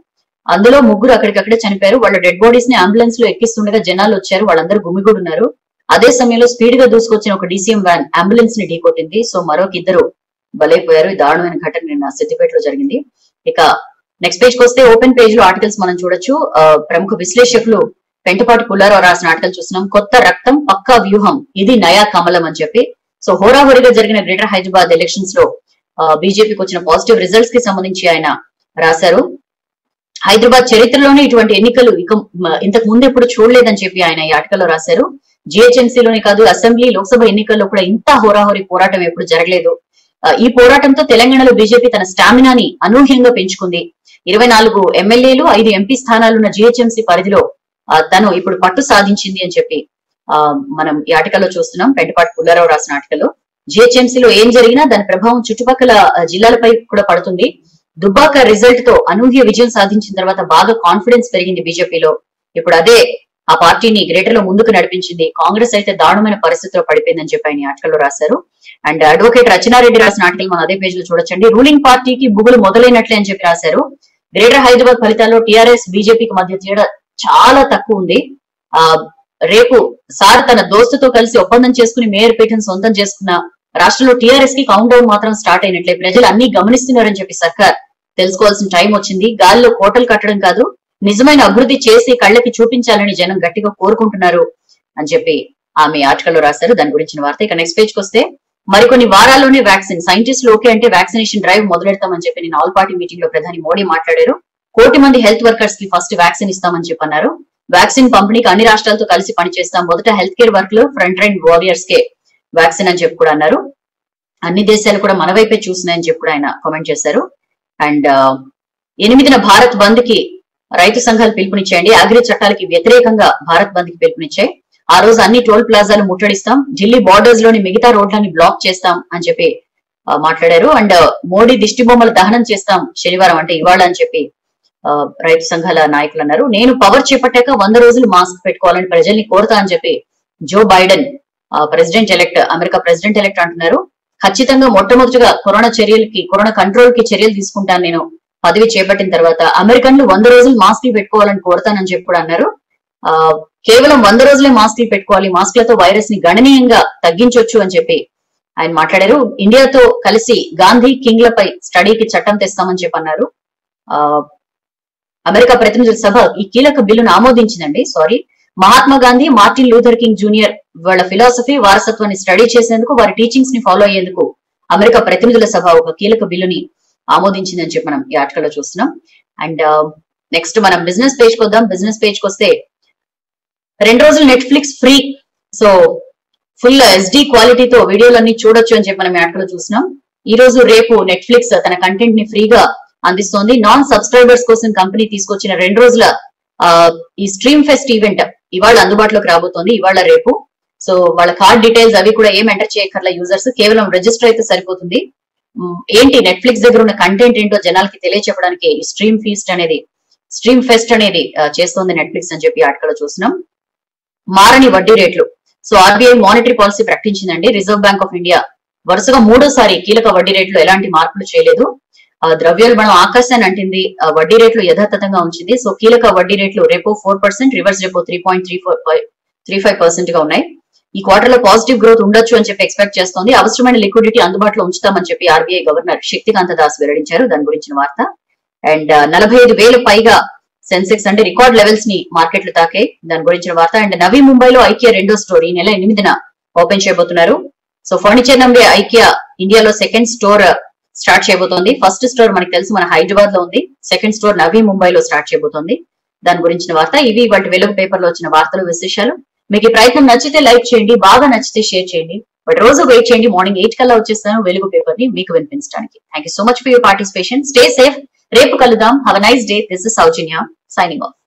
అందులో ముగ్గురు అక్కడికక్కడే చనిపోయారు వాళ్ళ డెడ్ బాడీస్ ని అంబులెన్స్ లో ఎక్కిస్తుండగా జనాలు వచ్చారు వాళ్ళందరూ గుమిగూడున్నారు అదే సమయంలో స్పీడ్ గా దూసుకొచ్చిన ఒక డీసీఎం వ్యాన్ అంబులెన్స్ ని ఢీకొట్టింది సో మరొక ఇద్దరు బలైపోయారు ఈ దారుణమైన ఘటన నిన్న సిద్దిపేటలో జరిగింది ఇక నెక్స్ట్ పేజ్ కి వస్తే ఓపెన్ పేజ్ లో ఆర్టికల్స్ మనం చూడొచ్చు ఆ, ప్రముఖ విశ్లేషకులు పెంటపాటి పుల్లారావు రాసిన ఆర్టికల్ చూస్తున్నాం కొత్త రక్తం పక్కా వ్యూహం ఇది నయా కమలం అని చెప్పి సో హోరాహోరీగా జరిగిన గ్రేటర్ హైదరాబాద్ ఎలక్షన్స్ లో బీజేపీకి వచ్చిన పాజిటివ్ రిజల్ట్స్ కి సంబంధించి ఆయన రాశారు హైదరాబాద్ చరిత్రలోనే ఇటువంటి ఎన్నికలు ఇక మ- ఇంతకు ముందు ఎప్పుడు చూడలేదని చెప్పి ఆయన ఈ ఆర్టికల్లో రాశారు జిహెచ్ఎంసీలోనే కాదు అసెంబ్లీ లోక్సభ ఎన్నికల్లో కూడా ఇంత హోరాహోరీ పోరాటం ఎప్పుడు జరగలేదు ఆ, ఈ పోరాటంతో తెలంగాణలో బీజేపీ తన స్టామినాని అనూహ్యంగా పెంచుకుంది ఇరవై నాలుగు ఎమ్మెల్యేలు ఐదు ఎంపీ స్థానాలున్న జిహెచ్ఎంసీ పరిధిలో ఆ, తను ఇప్పుడు పట్టు సాధించింది అని చెప్పి ఆ, మనం ఈ ఆర్టికల్లో చూస్తున్నాం పెంటపాటి పుల్లారావు రాసిన ఆర్టికల్లో జిహెచ్ఎంసీలో ఏం జరిగినా దాని ప్రభావం చుట్టుపక్కల ఆ, జిల్లాలపై కూడా పడుతుంది దుబ్బాక రిజల్ట్ తో అనూహ్య విజయం సాధించిన తర్వాత బాగా కాన్ఫిడెన్స్ పెరిగింది బీజేపీలో ఇప్పుడు అదే ఆ పార్టీని గ్రేటర్ లో ముందుకు నడిపించింది కాంగ్రెస్ అయితే దారుణమైన పరిస్థితిలో పడిపోయిందని చెప్పి ఆయన ఈ ఆర్టికల్లో రాశారు అండ్ అడ్వకేట్ రచనారెడ్డి రాసిన ఆర్టికల్ మనం అదే పేజ్ లో చూడొచ్చండి రూలింగ్ పార్టీకి బుగులు మొదలైనట్లే అని చెప్పి రాశారు గ్రేటర్ హైదరాబాద్ ఫలితాల్లో టీఆర్ఎస్ బీజేపీకి మధ్య తేడా చాలా తక్కువ ఉంది ఆ రేపు సార్ తన దోస్తుతో కలిసి ఒప్పందం చేసుకుని మేయర్ పీఠం సొంతం చేసుకున్న రాష్ట్రంలో టీఆర్ఎస్ కి కౌంట్ డౌన్ మాత్రం స్టార్ట్ అయినట్లే ప్రజలు అన్ని గమనిస్తున్నారని చెప్పి సర్కార్ తెలుసుకోవాల్సిన టైం వచ్చింది గాలిలో కోటలు కట్టడం కాదు నిజమైన అభివృద్ధి చేసి కళ్ళకి చూపించాలని జనం గట్టిగా కోరుకుంటున్నారు అని చెప్పి ఆమె ఆర్టికల్లో రాశారు దాని గురించిన వార్త ఇక నెక్స్ట్ పేజ్ కి వస్తే మరికొన్ని వారాల్లోనే వ్యాక్సిన్ సైంటిస్టులు ఓకే అంటే వ్యాక్సినేషన్ డ్రైవ్ మొదలెడతామని చెప్పి నేను ఆల్ పార్టీ మీటింగ్ లో ప్రధాని మోడీ మాట్లాడారు కోటి మంది హెల్త్ వర్కర్స్ కి ఫస్ట్ వ్యాక్సిన్ ఇస్తామని చెప్పి అన్నారు వ్యాక్సిన్ పంపిణీకి అన్ని రాష్ట్రాలతో కలిసి పనిచేస్తాం మొదట హెల్త్ కేర్ వర్క్ లో ఫ్రంట్ లైన్ వారియర్స్ కే వ్యాక్సిన్ అని చెప్పి కూడా అన్నారు అన్ని దేశాలు కూడా మన వైపే చూస్తున్నాయని చెప్పి కూడా ఆయన కామెంట్ చేశారు అండ్ ఎనిమిదిన భారత్ బంద్ కి రైతు సంఘాలు పిలుపునిచ్చాయండి అగ్రి చట్టాలకి వ్యతిరేకంగా భారత్ బంద్ కి పిలుపునిచ్చాయి ఆ రోజు అన్ని టోల్ ప్లాజాలు ముట్టడిస్తాం ఢిల్లీ బార్డర్స్ లోని మిగతా రోడ్లని బ్లాక్ చేస్తాం అని చెప్పి ఆ, మాట్లాడారు అండ్ మోడీ దిష్టి బొమ్మలు దహనం చేస్తాం శనివారం అంటే ఇవాళ అని చెప్పి ఆ, రైతు సంఘాల నాయకులు అన్నారు నేను పవర్ చేపట్టాక వంద రోజులు మాస్క్ పెట్టుకోవాలని ప్రజల్ని కోరుతా అని చెప్పి Joe Biden president elect America president elect అంటున్నారు ఖచ్చితంగా మొట్టమొదటిగా కరోనా చర్యలకి కరోనా కంట్రోల్ కి చర్యలు తీసుకుంటాను నేను పదవి చేపట్టిన తర్వాత అమెరికన్లు వంద రోజులు మాస్కులు పెట్టుకోవాలని కోరుతానని చెప్పి కూడా అన్నారు ఆ కేవలం వంద రోజులే మాస్కులు పెట్టుకోవాలి మాస్కులతో వైరస్ ని గణనీయంగా తగ్గించొచ్చు అని చెప్పి ఆయన మాట్లాడారు ఇండియాతో కలిసి గాంధీ కింగ్లపై స్టడీకి చట్టం తెస్తామని చెప్పి అన్నారు ఆ అమెరికా ప్రతినిధుల సభ ఈ కీలక బిల్లును ఆమోదించిందండి sorry Mahatma Gandhi Martin Luther King Junior వాళ్ళ ఫిలాసఫీ వారసత్వాన్ని స్టడీ చేసేందుకు వారి టీచింగ్స్ ని ఫాలో అయ్యేందుకు అమెరికా ప్రతినిధుల సభ ఒక కీలక బిల్లుని ఆమోదించిందని చెప్పి మనం ఈ ఆర్టికల్లో చూస్తున్నాం అండ్ నెక్స్ట్ మనం బిజినెస్ పేజ్ కి వద్దాం బిజినెస్ పేజ్ కి వస్తే రెండు రోజులు Netflix free so full SD క్వాలిటీతో వీడియోలన్నీ చూడొచ్చు అని చెప్పి మనం ఈ ఆర్టికల్లో చూస్తున్నాం ఈ రోజు రేపు నెట్ఫ్లిక్స్ తన కంటెంట్ ని ఫ్రీగా అందిస్తోంది నాన్ సబ్స్క్రైబర్స్ కోసం కంపెనీ తీసుకొచ్చిన రెండు రోజుల ఆ, ఈ స్ట్రీమ్ ఫెస్ట్ ఈవెంట్ ఇవాళ అందుబాటులోకి రాబోతోంది ఇవాళ రేపు సో వాళ్ళ కార్డ్ డీటెయిల్స్ అవి కూడా ఏం ఎంటర్ చేయక్కర్ల యూజర్స్ కేవలం రిజిస్టర్ అయితే సరిపోతుంది ఉమ్, ఏంటి నెట్ఫ్లిక్స్ దగ్గర ఉన్న కంటెంట్ ఏంటో జనాలకి తెలియచెప్పడానికి ఈ స్ట్రీమ్ ఫీస్ట్ అనేది స్ట్రీమ్ ఫెస్ట్ అనేది ఆ, చేస్తోంది నెట్ఫ్లిక్స్ అని చెప్పి ఆర్టికల్ చూస్తున్నాం మారని వడ్డీ rates so RBI monetary policy ప్రకటించిందండి రిజర్వ్ బ్యాంక్ ఆఫ్ ఇండియా వరుసగా మూడోసారి కీలక వడ్డీ రేట్లు ఎలాంటి మార్పులు చేయలేదు ఆ, ద్రవ్యోల్బణం ఆకాశాన్ని అంటింది ఆ, వడ్డీ రేట్లు యథాతథంగా ఉంచింది సో కీలక వడ్డీ రేట్లు repo four percent reverse repo three point three four three five percent గా ఉన్నాయి ఈ క్వార్టర్ లో పాజిటివ్ గ్రోత్ ఉండొచ్చు అని చెప్పి ఎక్స్పెక్ట్ చేస్తోంది అవసరమైన లిక్విడిటీ అందుబాటులో ఉంచుతామని చెప్పి ఆర్బీఐ గవర్నర్ శక్తికాంత దాస్ వెల్లడించారు దాని గురించిన వార్త అండ్ నలభై ఐదు వేలు పైగా సెన్సెక్స్ అంటే రికార్డ్ లెవెల్స్ ని మార్కెట్లు తాకాయి దాని గురించిన వార్త అండ్ నవీ ముంబైలో ఐకియా రెండో స్టోర్ ఈ నెల ఎనిమిదిన ఓపెన్ చేయబోతున్నారు సో ఫర్నిచర్ నంబే ఐకియా ఇండియాలో సెకండ్ స్టోర్ స్టార్ట్ చేయబోతోంది ఫస్ట్ స్టోర్ మనకి తెలుసు మన హైదరాబాద్ లో ఉంది సెకండ్ స్టోర్ నవీ ముంబైలో స్టార్ట్ చేయబోతోంది దాని గురించిన వార్త ఇవి వాటి వెలుగు పేపర్ లో వచ్చిన వార్తలు విశేషాలు మీకు ఈ ప్రయత్నం నచ్చితే లైక్ చేయండి బాగా నచ్చితే షేర్ చేయండి బట్ రోజు వెయిట్ చేయండి మార్నింగ్ ఎయిట్ కల్లా వచ్చేస్తాను వెలుగు పేపర్ ని మీకు వినిపించడానికి thank you so much for your participation stay safe రేపు కలుద్దాం have nice day this is Soujanya signing of